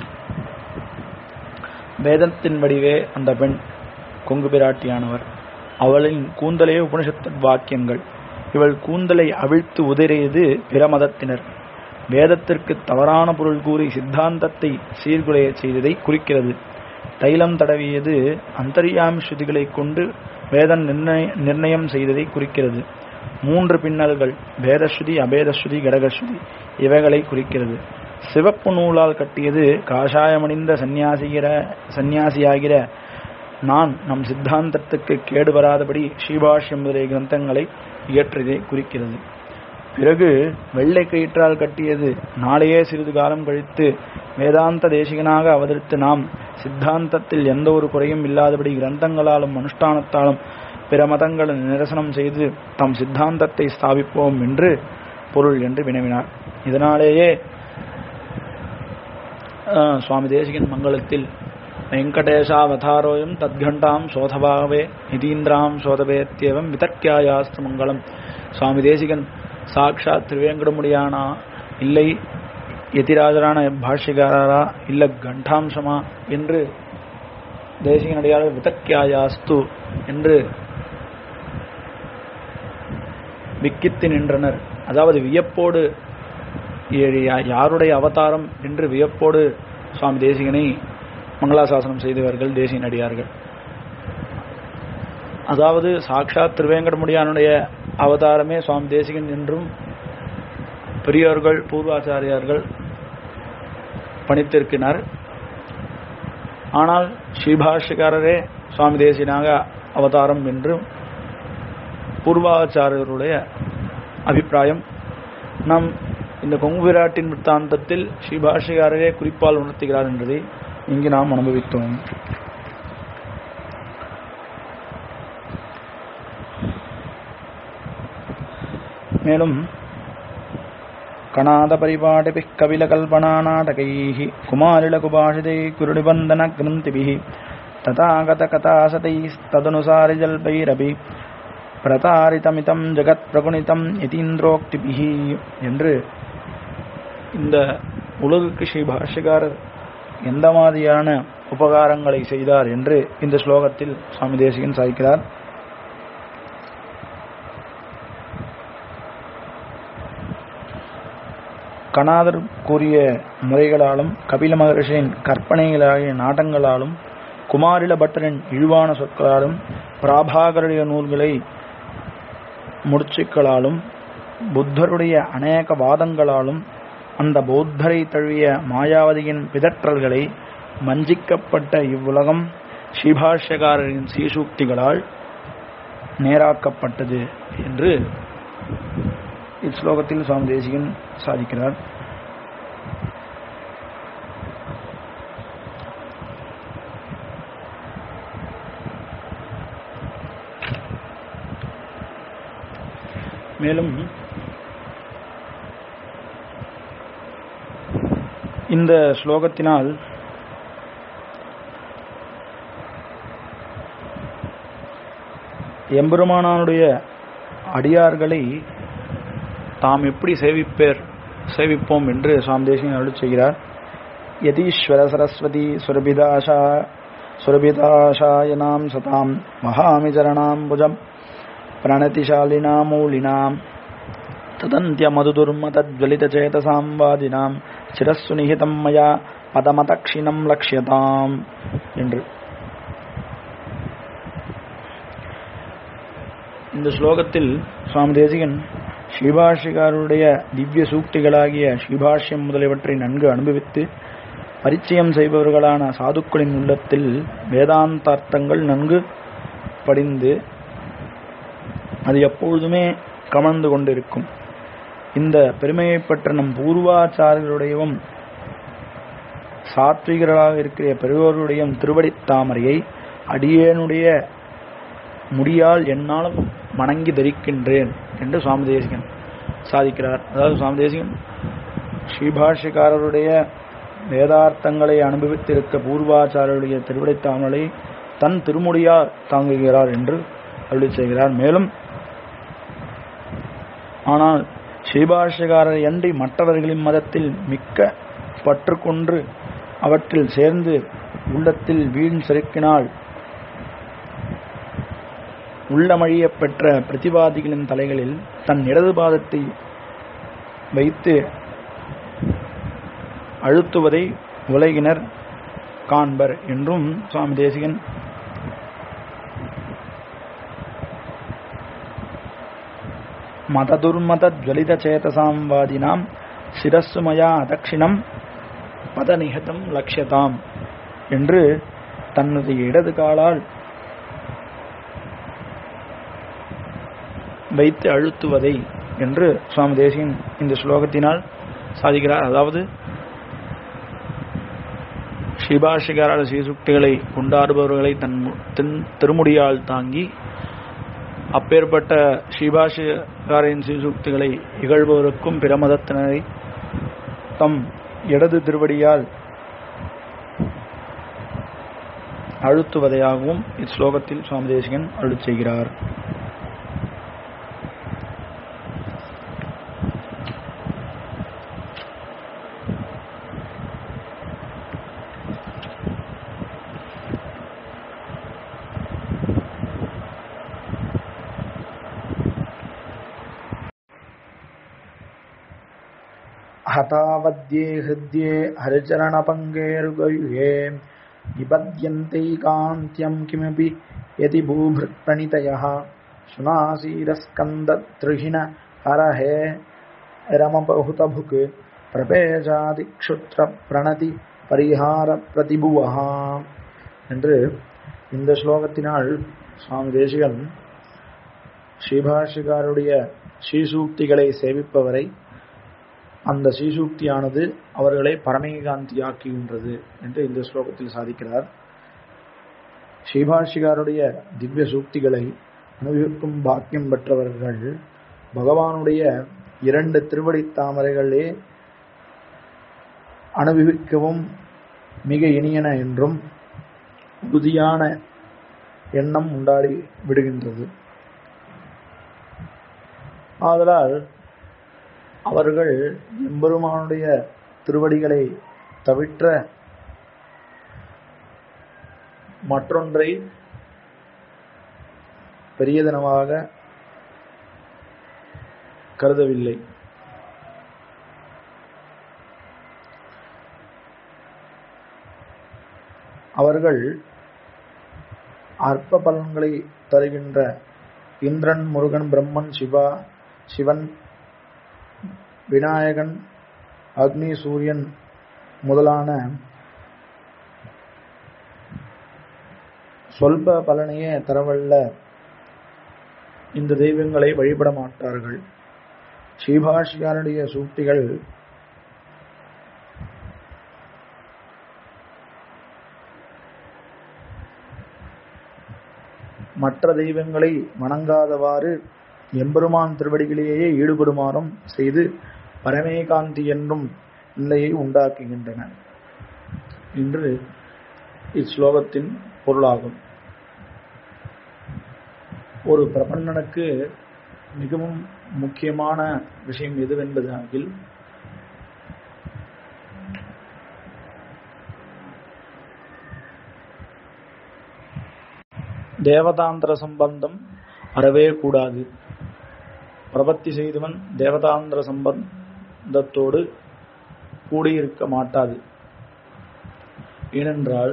வேதத்தின் வடிவே அந்த பெண் கொங்கு பிராட்டியானவர் அவளின் கூந்தலே உபனிஷத்து வாக்கியங்கள் இவள் கூந்தலை அவிழ்த்து உதறியது பிற மதத்தினர் வேதத்திற்கு தவறான பொருள் கூறி சித்தாந்தத்தை சீர்குலைய செய்ததை குறிக்கிறது தைலம் தடவியது அந்தரியாமி ஸ்ருதிகளை கொண்டு வேதம் நிர்ணய நிர்ணயம் செய்ததை குறிக்கிறது மூன்று பின்னல்கள் வேதஸ்ருதி அபேதஸ்ருதி கடகஸ்ருதி இவைகளை குறிக்கிறது சிவப்பு நூலால் கட்டியது காஷாயமணிந்த சந்நியாசிகிற சந்நியாசியாகிற நான் நம் சித்தாந்தத்துக்கு கேடு வராதபடி ஸ்ரீபாஷ்யம் முதலிய கிரந்தங்களை இயற்றியதை குறிக்கிறது பிறகு வெள்ளை கயிற்றால் கட்டியது நாளையே சிறிது காலம் கழித்து வேதாந்த தேசிகனாக அவதரித்து நாம் சித்தாந்தத்தில் எந்த ஒரு குறையும் இல்லாதபடி கிரந்தங்களாலும் அனுஷ்டானத்தாலும் பிற மதங்களை நிரசனம் செய்து தம் சித்தாந்தத்தை ஸ்தாபிப்போம் என்று பொருள் என்று வினவினார் இதனாலேயே அஹ், சுவாமி தேசிகன் மங்களத்தில் வெங்கடேஷாவதாரோயம் தத்கண்டாம் சோதபாகவே நிதீந்திராம் சோதபேத்தியவம் விதர்க்கியாயாஸ்து மங்களம் சுவாமி தேசிகன் சாக்ஷாத் திருவேங்கடமுடியானா இல்லை எதிராஜரான பாஷ்யகாரரா இல்ல கண்டாம்சமா என்று தேசிகனடியாளர் விதக்கியாயாஸ்து என்று விக்கித்து நின்றனர் அதாவது வியப்போடு யா- யாருடைய அவதாரம் என்று வியப்போடு சுவாமி தேசிகனை மங்களாசாசனம் செய்தவர்கள் தேசிய நடிகார்கள் அதாவது சாக்ஷாத் திருவேங்கடமுடியானுடைய அவதாரமே சுவாமி தேசிகன் என்றும் பெரியோர்கள் பூர்வாச்சாரியார்கள் பணித்திருக்கிறார் ஆனால் ஸ்ரீபாஷ்யக்காரரே சுவாமி தேசியனாக அவதாரம் என்றும் பூர்வாச்சாரியருடைய அபிப்பிராயம் நாம் இந்த கொங்கு விராட்டின் விற்த்தாந்தத்தில் ஸ்ரீபாஷ்யக்காரரே குறிப்பால் உணர்த்துகிறார் என்பதை இங்கு நாம் அனுபவித்தோம் மேலும் கணாத பரிபாடிபிः कविलकल्पनानाटकैः कुमारिलकुभाषितैः कुरुनिबन्धनग्रन्थिभिः तथागतकथासतैस्तदनुसारिजल्पैरपि பிரதாரிதமிதம் ஜெகத் பிரகுணிதம் யதீந்திரோக்திபிஹி என்று இந்த உலகுக்கு ஸ்ரீ பாஷ்யகாரர் எந்த மாதிரியான உபகாரங்களை செய்தார் என்று இந்த ஸ்லோகத்தில் சுவாமி தேசிகன் சாய்க்கிறார் கணாதர் கூறிய முறைகளாலும் கபில மகர்ஷியின் கற்பனைகளாகிய நாட்டங்களாலும் குமாரில பட்டரின் இழிவான சொற்களாலும் பிராபாகருடைய நூல்களை முடிச்சுக்களாலும் புத்தருடைய அநேக வாதங்களாலும் அந்த பௌத்தரை தழுவிய மாயாவதியின் பிதற்றல்களை வஞ்சிக்கப்பட்ட இவ்வுலகம் ஸ்ரீபாஷ்யகாரரின் சீசூக்திகளால் நேராக்கப்பட்டது என்று இஸ்லோகத்தில் சுவாமி தேசிகன் சாதிக்கிறார் மேலும் இந்த ஸ்லோகத்தினால் எம்பெருமானானுடைய அடியார்களை தாம் எப்படி சேவிப்பேர் சேவிப்போம் என்று சுவாமி தேசிகன் அருள் செய்கிறார் யதீஸ்வர சரஸ்வதி சுரபிதாஷா சுரபிதாஷாயனாம் சதாம் மகாமிச்சரணாம் புஜம் प्रणतिशालिनामूलिनाम् तदन्त्यमधुदुर्मतज्वलितचेतसां वादिनां சிரஸ்ஸு நிகிதம் மயா பதமதக்ஷிணம் லக்ஷ்யதாம் என்று இந்த ஸ்லோகத்தில் சுவாமி தேசிகன் ஸ்ரீபாஷிகாருடைய திவ்ய சூக்திகளாகிய ஸ்ரீபாஷ்யம் முதலியவற்றை நன்கு அனுபவித்து பரிச்சயம் செய்பவர்களான சாதுக்களின் உள்ளத்தில் வேதாந்தார்த்தங்கள் நன்கு படிந்து அது எப்பொழுதுமே கமழ்ந்து கொண்டிருக்கும் இந்த பெருமையை பெற்ற நம் பூர்வாச்சாரியர்களுடையவும் சாத்விகர்களாக இருக்கிற பெரியோர்களுடைய திருவடி தாமரையை அடியேனுடைய முடியால் என்னாலும் வணங்கி தரிக்கின்றேன் என்று சுவாமி தேசிகன் சாதிக்கிறார் அதாவது சுவாமி தேசிகன் ஸ்ரீபாஷ்யக்காரருடைய வேதார்த்தங்களை அனுபவித்திருக்க பூர்வாச்சாரருடைய திருவிடை தாமரை தன் திருமுடியார் தாங்குகிறார் என்று அருளி செய்கிறார் மேலும் ஆனால் ஸ்ரீபாஷ்யக்காரரை அன்றி மற்றவர்களின் மதத்தில் மிக்க பற்று கொன்று அவற்றில் சேர்ந்து உள்ளத்தில் வீண் செருக்கினால் உள்ளமழிய பெற்ற பிரதிவாதிகளின் தலைகளில் தன் இடது பாதத்தை வைத்து அழுத்துவதை உலகினர் காண்பர் என்றும் சுவாமி தேசிகன் மததுர்மத ஜுவலித சேதசாம் வாதினாம் சிரஸ்ஸு மயா அதக்ஷிணம் பதநிகதம் லட்சியதாம் என்று தன்னுடைய இடது காலால் வைத்து அழுத்துவதை என்று சுவாமி தேசியன் இந்த ஸ்லோகத்தினால் சாதிக்கிறார் அதாவது ஸ்ரீபாஷிகார ஸ்ரீசுக்திகளை கொண்டாடுபவர்களை தன் தென் திருமுடியால் தாங்கி அப்பேற்பட்ட ஸ்ரீபாஷிகாரின் ஸ்ரீசுக்திகளை இகழ்பவருக்கும் பிரமதத்தினரை தம் இடது திருவடியால் அழுத்துவதையாகவும் இஸ்லோகத்தில் சுவாமி தேசிகன் அருள் செய்கிறார் हतावद्ये हृद्ये हरिचरणपङ्गेर्गयुहे निपद्यन्तैकान्त्यं किमपि यदि भूभृत्प्रणितयः सुनासीरस्कन्दत्रिहिण हरहे रमबहुतभुक् பிரபேஜாதிக்ஷுத்ர பரிகார பிரதிபுவஹா என்று இந்த ஸ்லோகத்தினால் சுவாமி தேசிகன் ஸ்ரீபாஷிகாருடைய ஸ்ரீசூக்திகளை சேவிப்பவரை அந்த ஸ்ரீசூக்தியானது அவர்களை பரமேகாந்தியாக்குகின்றது என்று இந்த ஸ்லோகத்தில் சாதிக்கிறார் ஸ்ரீபாஷிகாருடைய திவ்ய சூக்திகளை அனுபவிக்கும் பாக்கியம் பெற்றவர்கள் பகவானுடைய இரண்டு திருவடி தாமரைகளே அனுபவிக்கவும் மிக இனியன என்றும் உறுதியான எண்ணம் உண்டாடி விடுகின்றது ஆதலால் அவர்கள் எம்பெருமானுடைய திருவடிகளை தவிற்ற மற்றொன்றை பெரியதனமாக கருதவில்லை அவர்கள் அற்ப பலன்களை தருகின்ற இந்திரன் முருகன் பிரம்மன் சிவா சிவன் விநாயகன் அக்னி சூரியன் முதலான சொல்ப பலனையே தரவல்ல இந்த தெய்வங்களை வழிபட மாட்டார்கள் ஸ்ரீபாஷியாருடைய சூக்திகள் மற்ற தெய்வங்களை வணங்காதவாறு எம்பெருமான் திருவடிகளிலேயே ஈடுபடுமாறும் செய்து பரமேகாந்தி என்னும் நிலையை உண்டாக்குகின்றன என்று இஸ்லோகத்தின் பொருளாகும் ஒரு பிரபன்னனுக்கு மிகவும் முக்கியமான விஷயம் எதுவென்பது ஆகில் தேவதாந்திர சம்பந்தம் அறவே கூடாது பிரபத்தி செய்தவன் தேவதாந்திர சம்பந்தத்தோடு கூடியிருக்க மாட்டாது ஏனென்றால்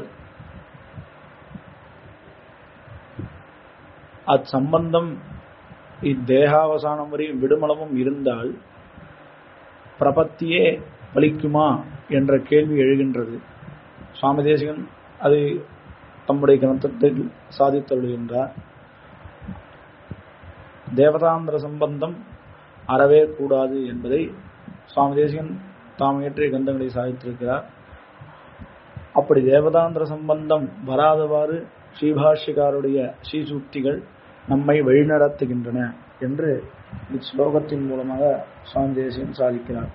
அச்சம்பந்தம் இத்தேகாவசானம் வரை விடுமளவும் இருந்தால் பிரபத்தியே பலிக்குமா என்ற கேள்வி எழுகின்றது சுவாமி தேசிகன் அது தம்முடைய கிரந்தத்தில் சாதித்தருகின்றார் தேவதாந்திர சம்பந்தம் அறவே கூடாது என்பதை சுவாமி தேசிகன் தாம் இயற்றிய கந்தங்களை சாதித்திருக்கிறார் அப்படி தேவதாந்திர சம்பந்தம் வராதவாறு ஸ்ரீபாஷ்யக்காருடைய ஸ்ரீசூக்திகள் நம்மை வழிநடத்துகின்றன என்று இஸ்லோகத்தின் மூலமாக சுவாமி தேசிகன் சாதிக்கிறார்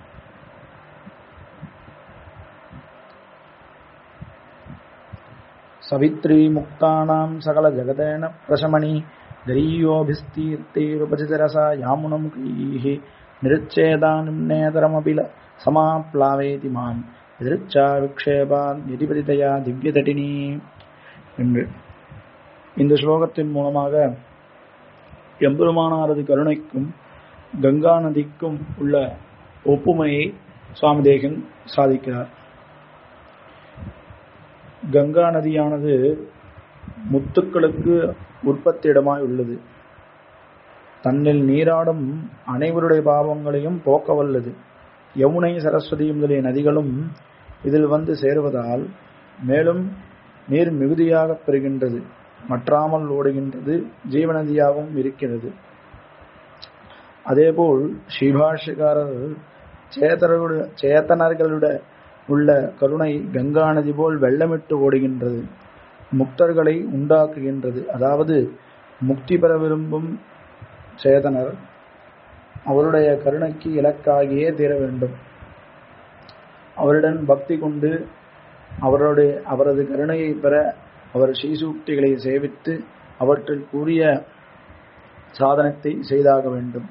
சவித்ரி முக்தானாம் சகல ஜகதேன பிரசமணி கரீயோபிஸ்தீர்த்தைருபசிதரசா யாமுனம் கைः நிருச்சேதானிம்னேதரமபில சமாப்ளாவேதி மாம் எதிர்ச்சா விக்ஷேபான் நிதிபதிதயா திவ்யதட்டினி என்று இந்த ஸ்லோகத்தின் மூலமாக எம்பெருமானாரது கருணைக்கும் கங்கா நதிக்கும் உள்ள ஒப்புமையை சுவாமி தேகன் சாதிக்கிறார் கங்கா நதியானது முத்துக்களுக்கு உற்பத்தி இடமாய் உள்ளது தன்னில் நீராடும் அனைவருடைய பாவங்களையும் போக்க வல்லது யமுனை சரஸ்வதி முதலிய நதிகளும் இதில் வந்து சேருவதால் மேலும் நீர் மிகுதியாக பெறுகின்றது மற்றாமல் ஓடுகின்றது ஜீவநதியாகவும் இருக்கிறது அதேபோல் ஸ்ரீபாஷ்யக்காரர் சேதனர்களுடைய சேத்தனர்களுடைய உள்ள கருணை கங்கா நதி போல் வெள்ளமிட்டு ஓடுகின்றது முக்தர்களை உண்டாக்குகின்றது அதாவது முக்தி பெற விரும்பும் சேதனர் அவருடைய கருணைக்கு இலக்காகியே தீர வேண்டும் அவருடன் பக்தி கொண்டு அவருடைய அவரது கருணையை பெற அவர் ஸ்ரீசூக்திகளை சேவித்து அவற்றில் கூறிய சாதனத்தை செய்தாக வேண்டும்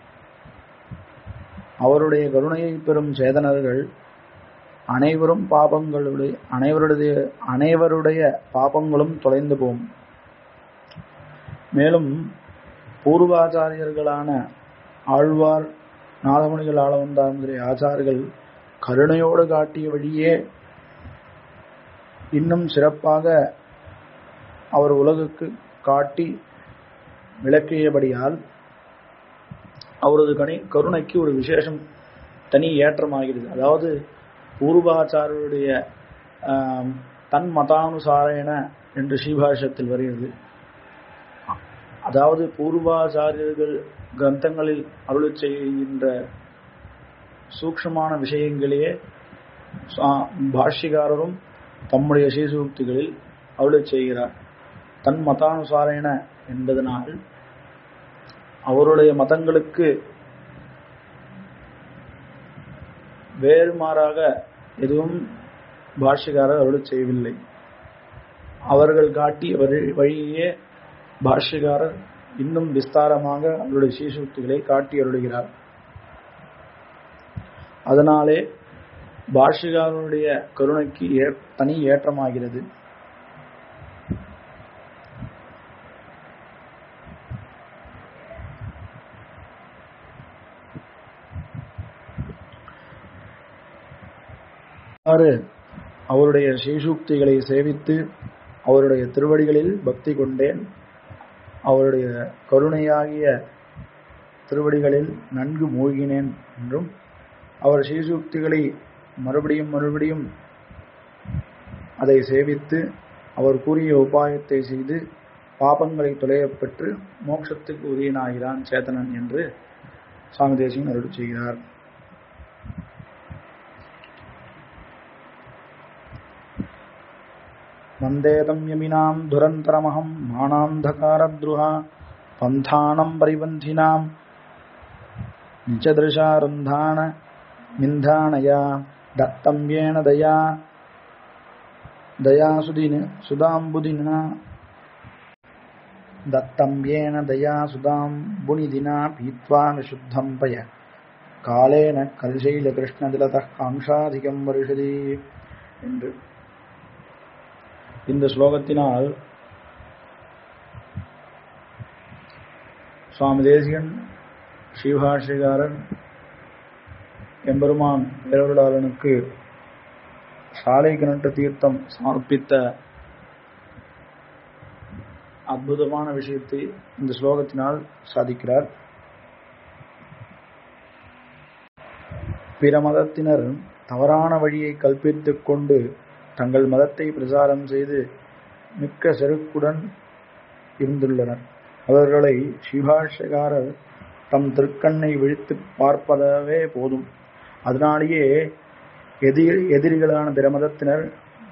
அவருடைய கருணையை பெறும் சேதனர்கள் அனைவரும் பாபங்களுடைய அனைவருடைய அனைவருடைய பாபங்களும் தொலைந்து போகும் மேலும் பூர்வாச்சாரியர்களான ஆழ்வார் நாதமணிகள் ஆளவந்தார் முதலிய ஆச்சார்கள் கருணையோடு காட்டிய வழியே இன்னும் சிறப்பாக அவர் உலகுக்கு காட்டி விளக்கியபடியால் அவரது கணி கருணைக்கு ஒரு விசேஷம் தனி ஏற்றமாகிறது அதாவது பூர்வாச்சாரருடைய தன் மதானுசாரேன என்று ஸ்ரீபாஷத்தில் வருகிறது அதாவது பூர்வாச்சாரியர்கள் கிரந்தங்களில் அருள் செய்கின்ற சூக்ஷமான விஷயங்களையே பாஷ்யக்காரரும் தம்முடைய ஸ்ரீசூக்திகளில் அருளை செய்கிறார் தன் மதானுசாரேன என்பதனால் அவருடைய மதங்களுக்கு வேறு மாறாக எதுவும் பாஷ்யக்காரர் அருள் செய்யவில்லை அவர்கள் காட்டிய வழியே பாஷ்யக்காரர் இன்னும் விஸ்தாரமாக அவருடைய சீசூக்திகளை காட்டி அருளுகிறார் அதனாலே பாஷ்யக்காரருடைய கருணைக்கு தனி ஏற்றமாகிறது அவருடைய ஸ்ரீசூக்திகளை சேவித்து அவருடைய திருவடிகளில் பக்தி கொண்டேன் அவருடைய கருணையாகிய திருவடிகளில் நன்கு மூழ்கினேன் என்றும் அவர் ஸ்ரீசூக்திகளை மறுபடியும் மறுபடியும் அதை சேவித்து அவர் கூறிய உபாயத்தை செய்து பாபங்களை தொலையப் பெற்று மோட்சத்துக்கு உரியனாகிறான் சேத்தனன் என்று சுவாமி தேசியன் அருள் செய்கிறார் वन्देदं यमिनां दुरन्तरमहं मानान्धकारद्रुहा पन्थानं परिबन्धिनां निचदृशारुन्धान निन्धानया दत्तं येन दया दयासुदिन सुदाम्बुदिना दत्तं येन दया सुदाम्बुनिदिना पीत्वा निशुद्धं पय कालेन कलशैलकृष्णतिलतः काङ्क्षाधिकं வருஷதி என்று இந்த ஸ்லோகத்தினால் சுவாமி தேசிகன் ஸ்ரீபாஷிகாரன் எம்பெருமான் பேரருளாளனுக்கு சாலை கிணற்று தீர்த்தம் சமர்ப்பித்த அற்புதமான விஷயத்தை இந்த ஸ்லோகத்தினால் சாதிக்கிறார் பிற மதத்தினர் தவறான வழியை கல்பித்துக் கொண்டு தங்கள் மதத்தை பிரசாரம் செய்து மிக்க செருக்குடன் இருந்துள்ளனர் அவர்களை ஸ்ரீபாஷ்யகாரர் தம் திருக்கண்ணை விழித்து பார்ப்பதவே போதும் அதனாலேயே எதிரி எதிரிகளான பிரமதத்தினர்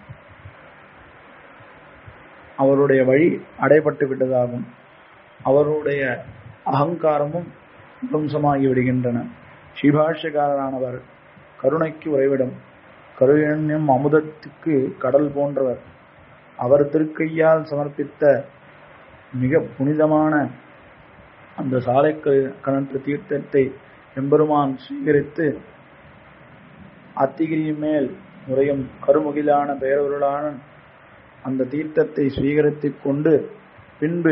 அவருடைய வழி அடைபட்டு விட்டதாகும் அவருடைய அகங்காரமும் துவம்சமாகி விடுகின்றன ஸ்ரீபாஷ்யக்காரரானவர் கருணைக்கு உறைவிடம் கருணம் அமுதத்துக்கு கடல் போன்றவர் அவர் திருக்கையால் சமர்ப்பித்த மிக புனிதமான அந்த சாலை கணற்று தீர்த்தத்தை எம்பெருமான் சுவீகரித்து அத்திகிரி மேல் உரையும் கருமுகிலான பேரவர்களான அந்த தீர்த்தத்தை சுவீகரித்துக் கொண்டு பின்பு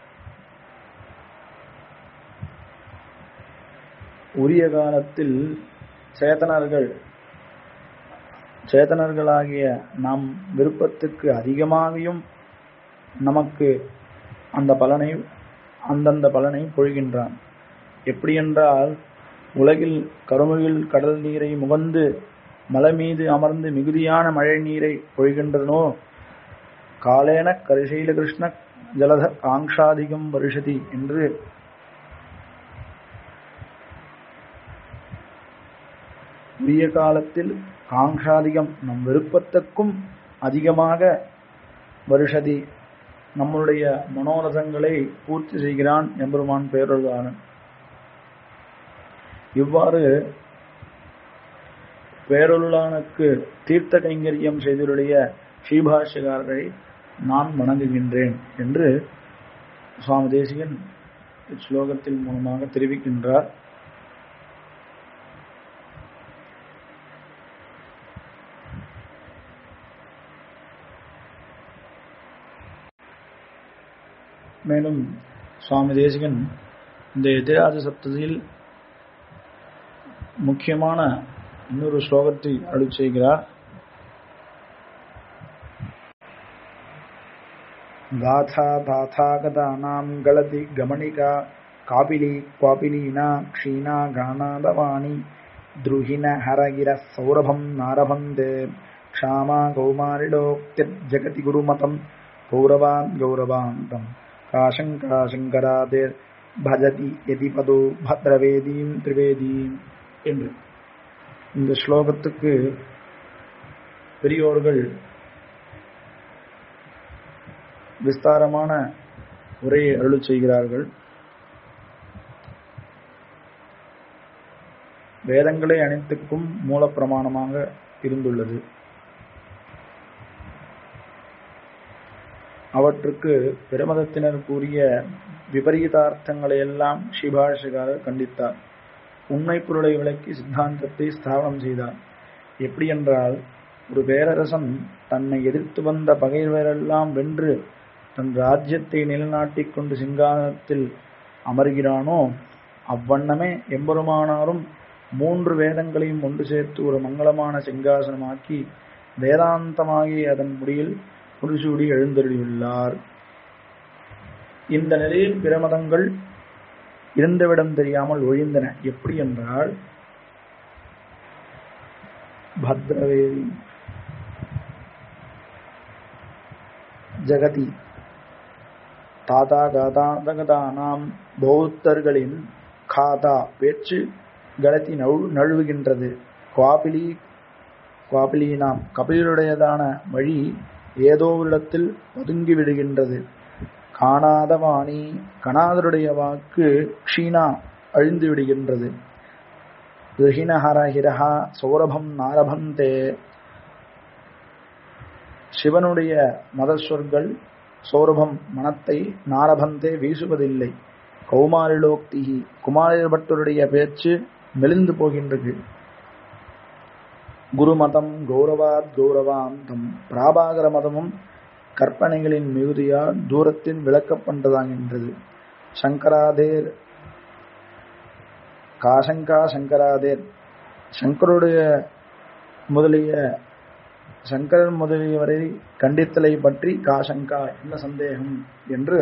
உரிய காலத்தில் சேதனர்கள் சேதனர்களாகிய நம் விருப்பத்துக்கு அதிகமாகியும் நமக்கு அந்த பலனை அந்தந்த பலனை பொழிகின்றான் எப்படி என்றால் உலகில் கருமுகில் கடல் நீரை முகந்து மலை மீது அமர்ந்து மிகுதியான மழை நீரை பொழிகின்றனோ காலேன கரிசைல கிருஷ்ண ஜலத காங்ஷாதிகம் வருஷதி என்று உரிய காலத்தில் காங்ஷாதிகம் நம் விருப்பத்துக்கும் அதிகமாக வருஷதி நம்முடைய மனோரதங்களை பூர்த்தி செய்கிறான் எம்பெருமான் பேரொருளானன் இவ்வாறு பேரொருளானுக்கு தீர்த்த கைங்கரியம் செய்துடைய ஸ்ரீபாஷ்யகாரரை நான் வணங்குகின்றேன் என்று சுவாமி தேசிகன் இஸ்லோகத்தின் மூலமாக தெரிவிக்கின்றார் மேலும் சுவாமி தேசிகன் இந்த எதிராஜ சப்தத்தில் முக்கியமான இன்னொரு ஸ்லோகத்தை அருள் செய்கிறார் गाथा धाथागतानां गलति गमनिका कापिली क्वापिलीना क्षीणा गानादवाणी द्रुहिण हरगिरः सौरभं नारभन्ते क्षामा कौमारिडोक्तिर्जगति गुरुमतं गौरवान् गौरवान्तम् काशङ्काशङ्करादेर् भजति यदि பதோ பத்ரவேதீம் திரிவேதீம் என்று இந்த ஸ்லோகத்துக்கு பெரியோர்கள் விஸ்தாரமான உரையை அருள் செய்கிறார்கள் வேதங்களே அனைத்துக்கும் மூலப்பிரமாணமாக இருந்துள்ளது அவற்றுக்கு பிரமதத்தினர் கூறிய விபரீதார்த்தங்களை எல்லாம் ஸ்ரீபாஷகாரர் கண்டித்தார் உண்மை பொருளை விளக்கி சித்தாந்தத்தை ஸ்தாபனம் செய்தார் எப்படி என்றால் ஒரு பேரரசன் தன்னை எதிர்த்து வந்த பகைவரெல்லாம் வென்று தன் ராஜ்யத்தை நிலைநாட்டிக் கொண்டு சிங்காதனத்தில் அமர்கிறானோ அவ்வண்ணமே எம்பெருமானாரும் மூன்று வேதங்களையும் ஒன்று சேர்த்து ஒரு மங்களமான சிங்காசனமாக்கி வேதாந்தமாகி அதன் முடியில் முடிசூடி எழுந்தருளியுள்ளார் இந்த நிலையில் பிரமதங்கள் இருந்தவிடம் தெரியாமல் ஒழிந்தன எப்படி என்றால் பத்ரவேதி ஜெகதி தாதா காதாதகதானாம் பௌத்தர்களின் காதா பேச்சு கலத்தி நழு நழுவுகின்றது குவாபிலி குவாபிலீனாம் கபிலருடையதான வழி ஏதோ ஒரு இடத்தில் பதுங்கி விடுகின்றது காணாத வாணி கணாதருடைய வாக்கு க்ஷீணா அழிந்து விடுகின்றது ரிஹினஹர ஹிரஹா சௌரபம் நாரபந்தே சிவனுடைய மதஸ்வர்கள் சௌரபம் மனத்தை நாரபந்தே வீசுவதில்லை கௌமாரிலோக்தி குமாரர் பட்டருடைய பேச்சு மெலிந்து போகின்றது குருமதம் கௌரவாத் கௌரவாந்தம் பிராபாகர மதமும் கற்பனைகளின் மிகுதியால் தூரத்தில் விளக்கப்பட்டதாகின்றது சங்கராதேர் காசங்கா சங்கராதேர் சங்கருடைய முதலிய சங்கரன் முதலியவரை கண்டித்தலை பற்றி காசங்கா என்ன சந்தேகம் என்று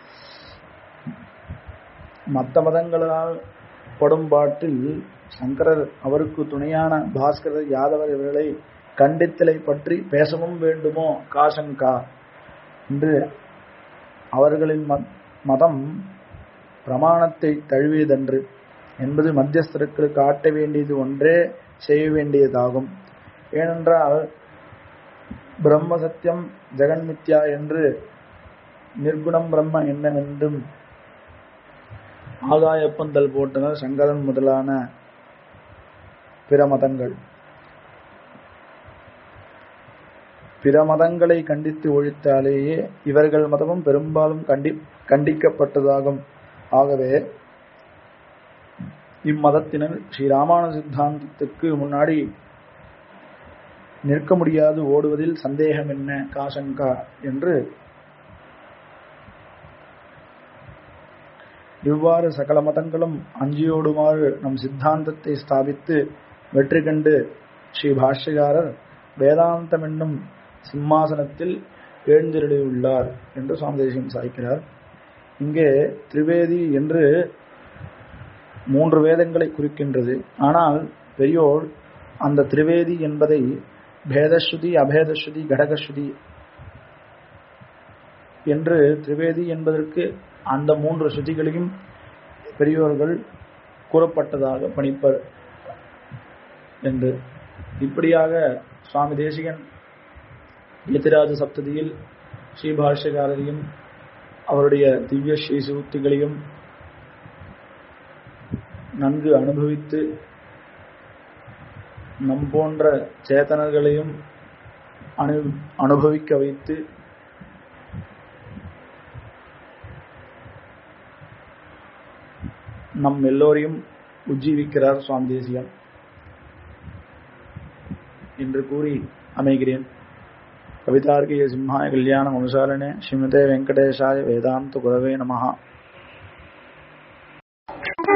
மற்ற மதங்களால் படும் பாட்டில் சங்கரர் அவருக்கு துணையான பாஸ்கரர் யாதவர் இவர்களை கண்டித்தலை பற்றி பேசவும் வேண்டுமோ காசங்கா என்று அவர்களின் மதம் பிரமாணத்தை தழுவியதன்று என்பது மத்தியஸ்தருக்கு காட்ட வேண்டியது ஒன்றே செய்ய வேண்டியதாகும் ஏனென்றால் பிரம்ம சத்தியம் ஜெகன்மித்யா என்று நிர்குணம் பிரம்ம என்னவென்றும் ஆகாயப்பந்தல் போட்டனர் சங்கரன் முதலான பிற மதங்கள் பிற மதங்களை கண்டித்து ஒழித்தாலேயே இவர்கள் மதமும் பெரும்பாலும் கண்டி கண்டிக்கப்பட்டதாகும் ஆகவே இம்மதத்தினர் ஸ்ரீராமான சித்தாந்தத்துக்கு முன்னாடி நிற்க முடியாது ஓடுவதில் சந்தேகம் என்ன காசங்கா என்று இவ்வாறு சகல மதங்களும் அஞ்சியோடுமாறு நம் சித்தாந்தத்தை ஸ்தாபித்து வெற்றி கண்டு ஸ்ரீ பாஷ்யகாரர் வேதாந்தம் என்னும் சிம்மாசனத்தில் எழுந்தருளியுள்ளார் என்று சுவாமி தேசியம் சாய்க்கிறார் இங்கே திரிவேதி என்று மூன்று வேதங்களை குறிக்கின்றது ஆனால் பெரியோர் அந்த திரிவேதி என்பதை பேதஸ்ருதி அபேதஸ்ருதி கடகஸ்ருதி என்று திரிவேதி என்பதற்கு அந்த மூன்று ஸ்ருதிகளையும் பெரியோர்கள் கூறப்பட்டதாக பணிப்பர் என்று இப்படியாக சுவாமி தேசிகன் யதிராஜ சப்ததியில் ஸ்ரீபாஷ்யகாரரையும் அவருடைய திவ்ய ஸ்ரீ சூக்திகளையும் நன்கு அனுபவித்து நம் போன்ற சேத்தனர்களையும் அனு அனுபவிக்க வைத்து நம் எல்லோரையும் உஜ்ஜீவிக்கிறார் சுவாமி தேசியம் என்று கூறி அமைகிறேன் கவிதார்கிய சிம்ஹாய கல்யாண மனுசாலனே ஸ்ரீமதே வெங்கடேஷாய வேதாந்த குரவே நமஹா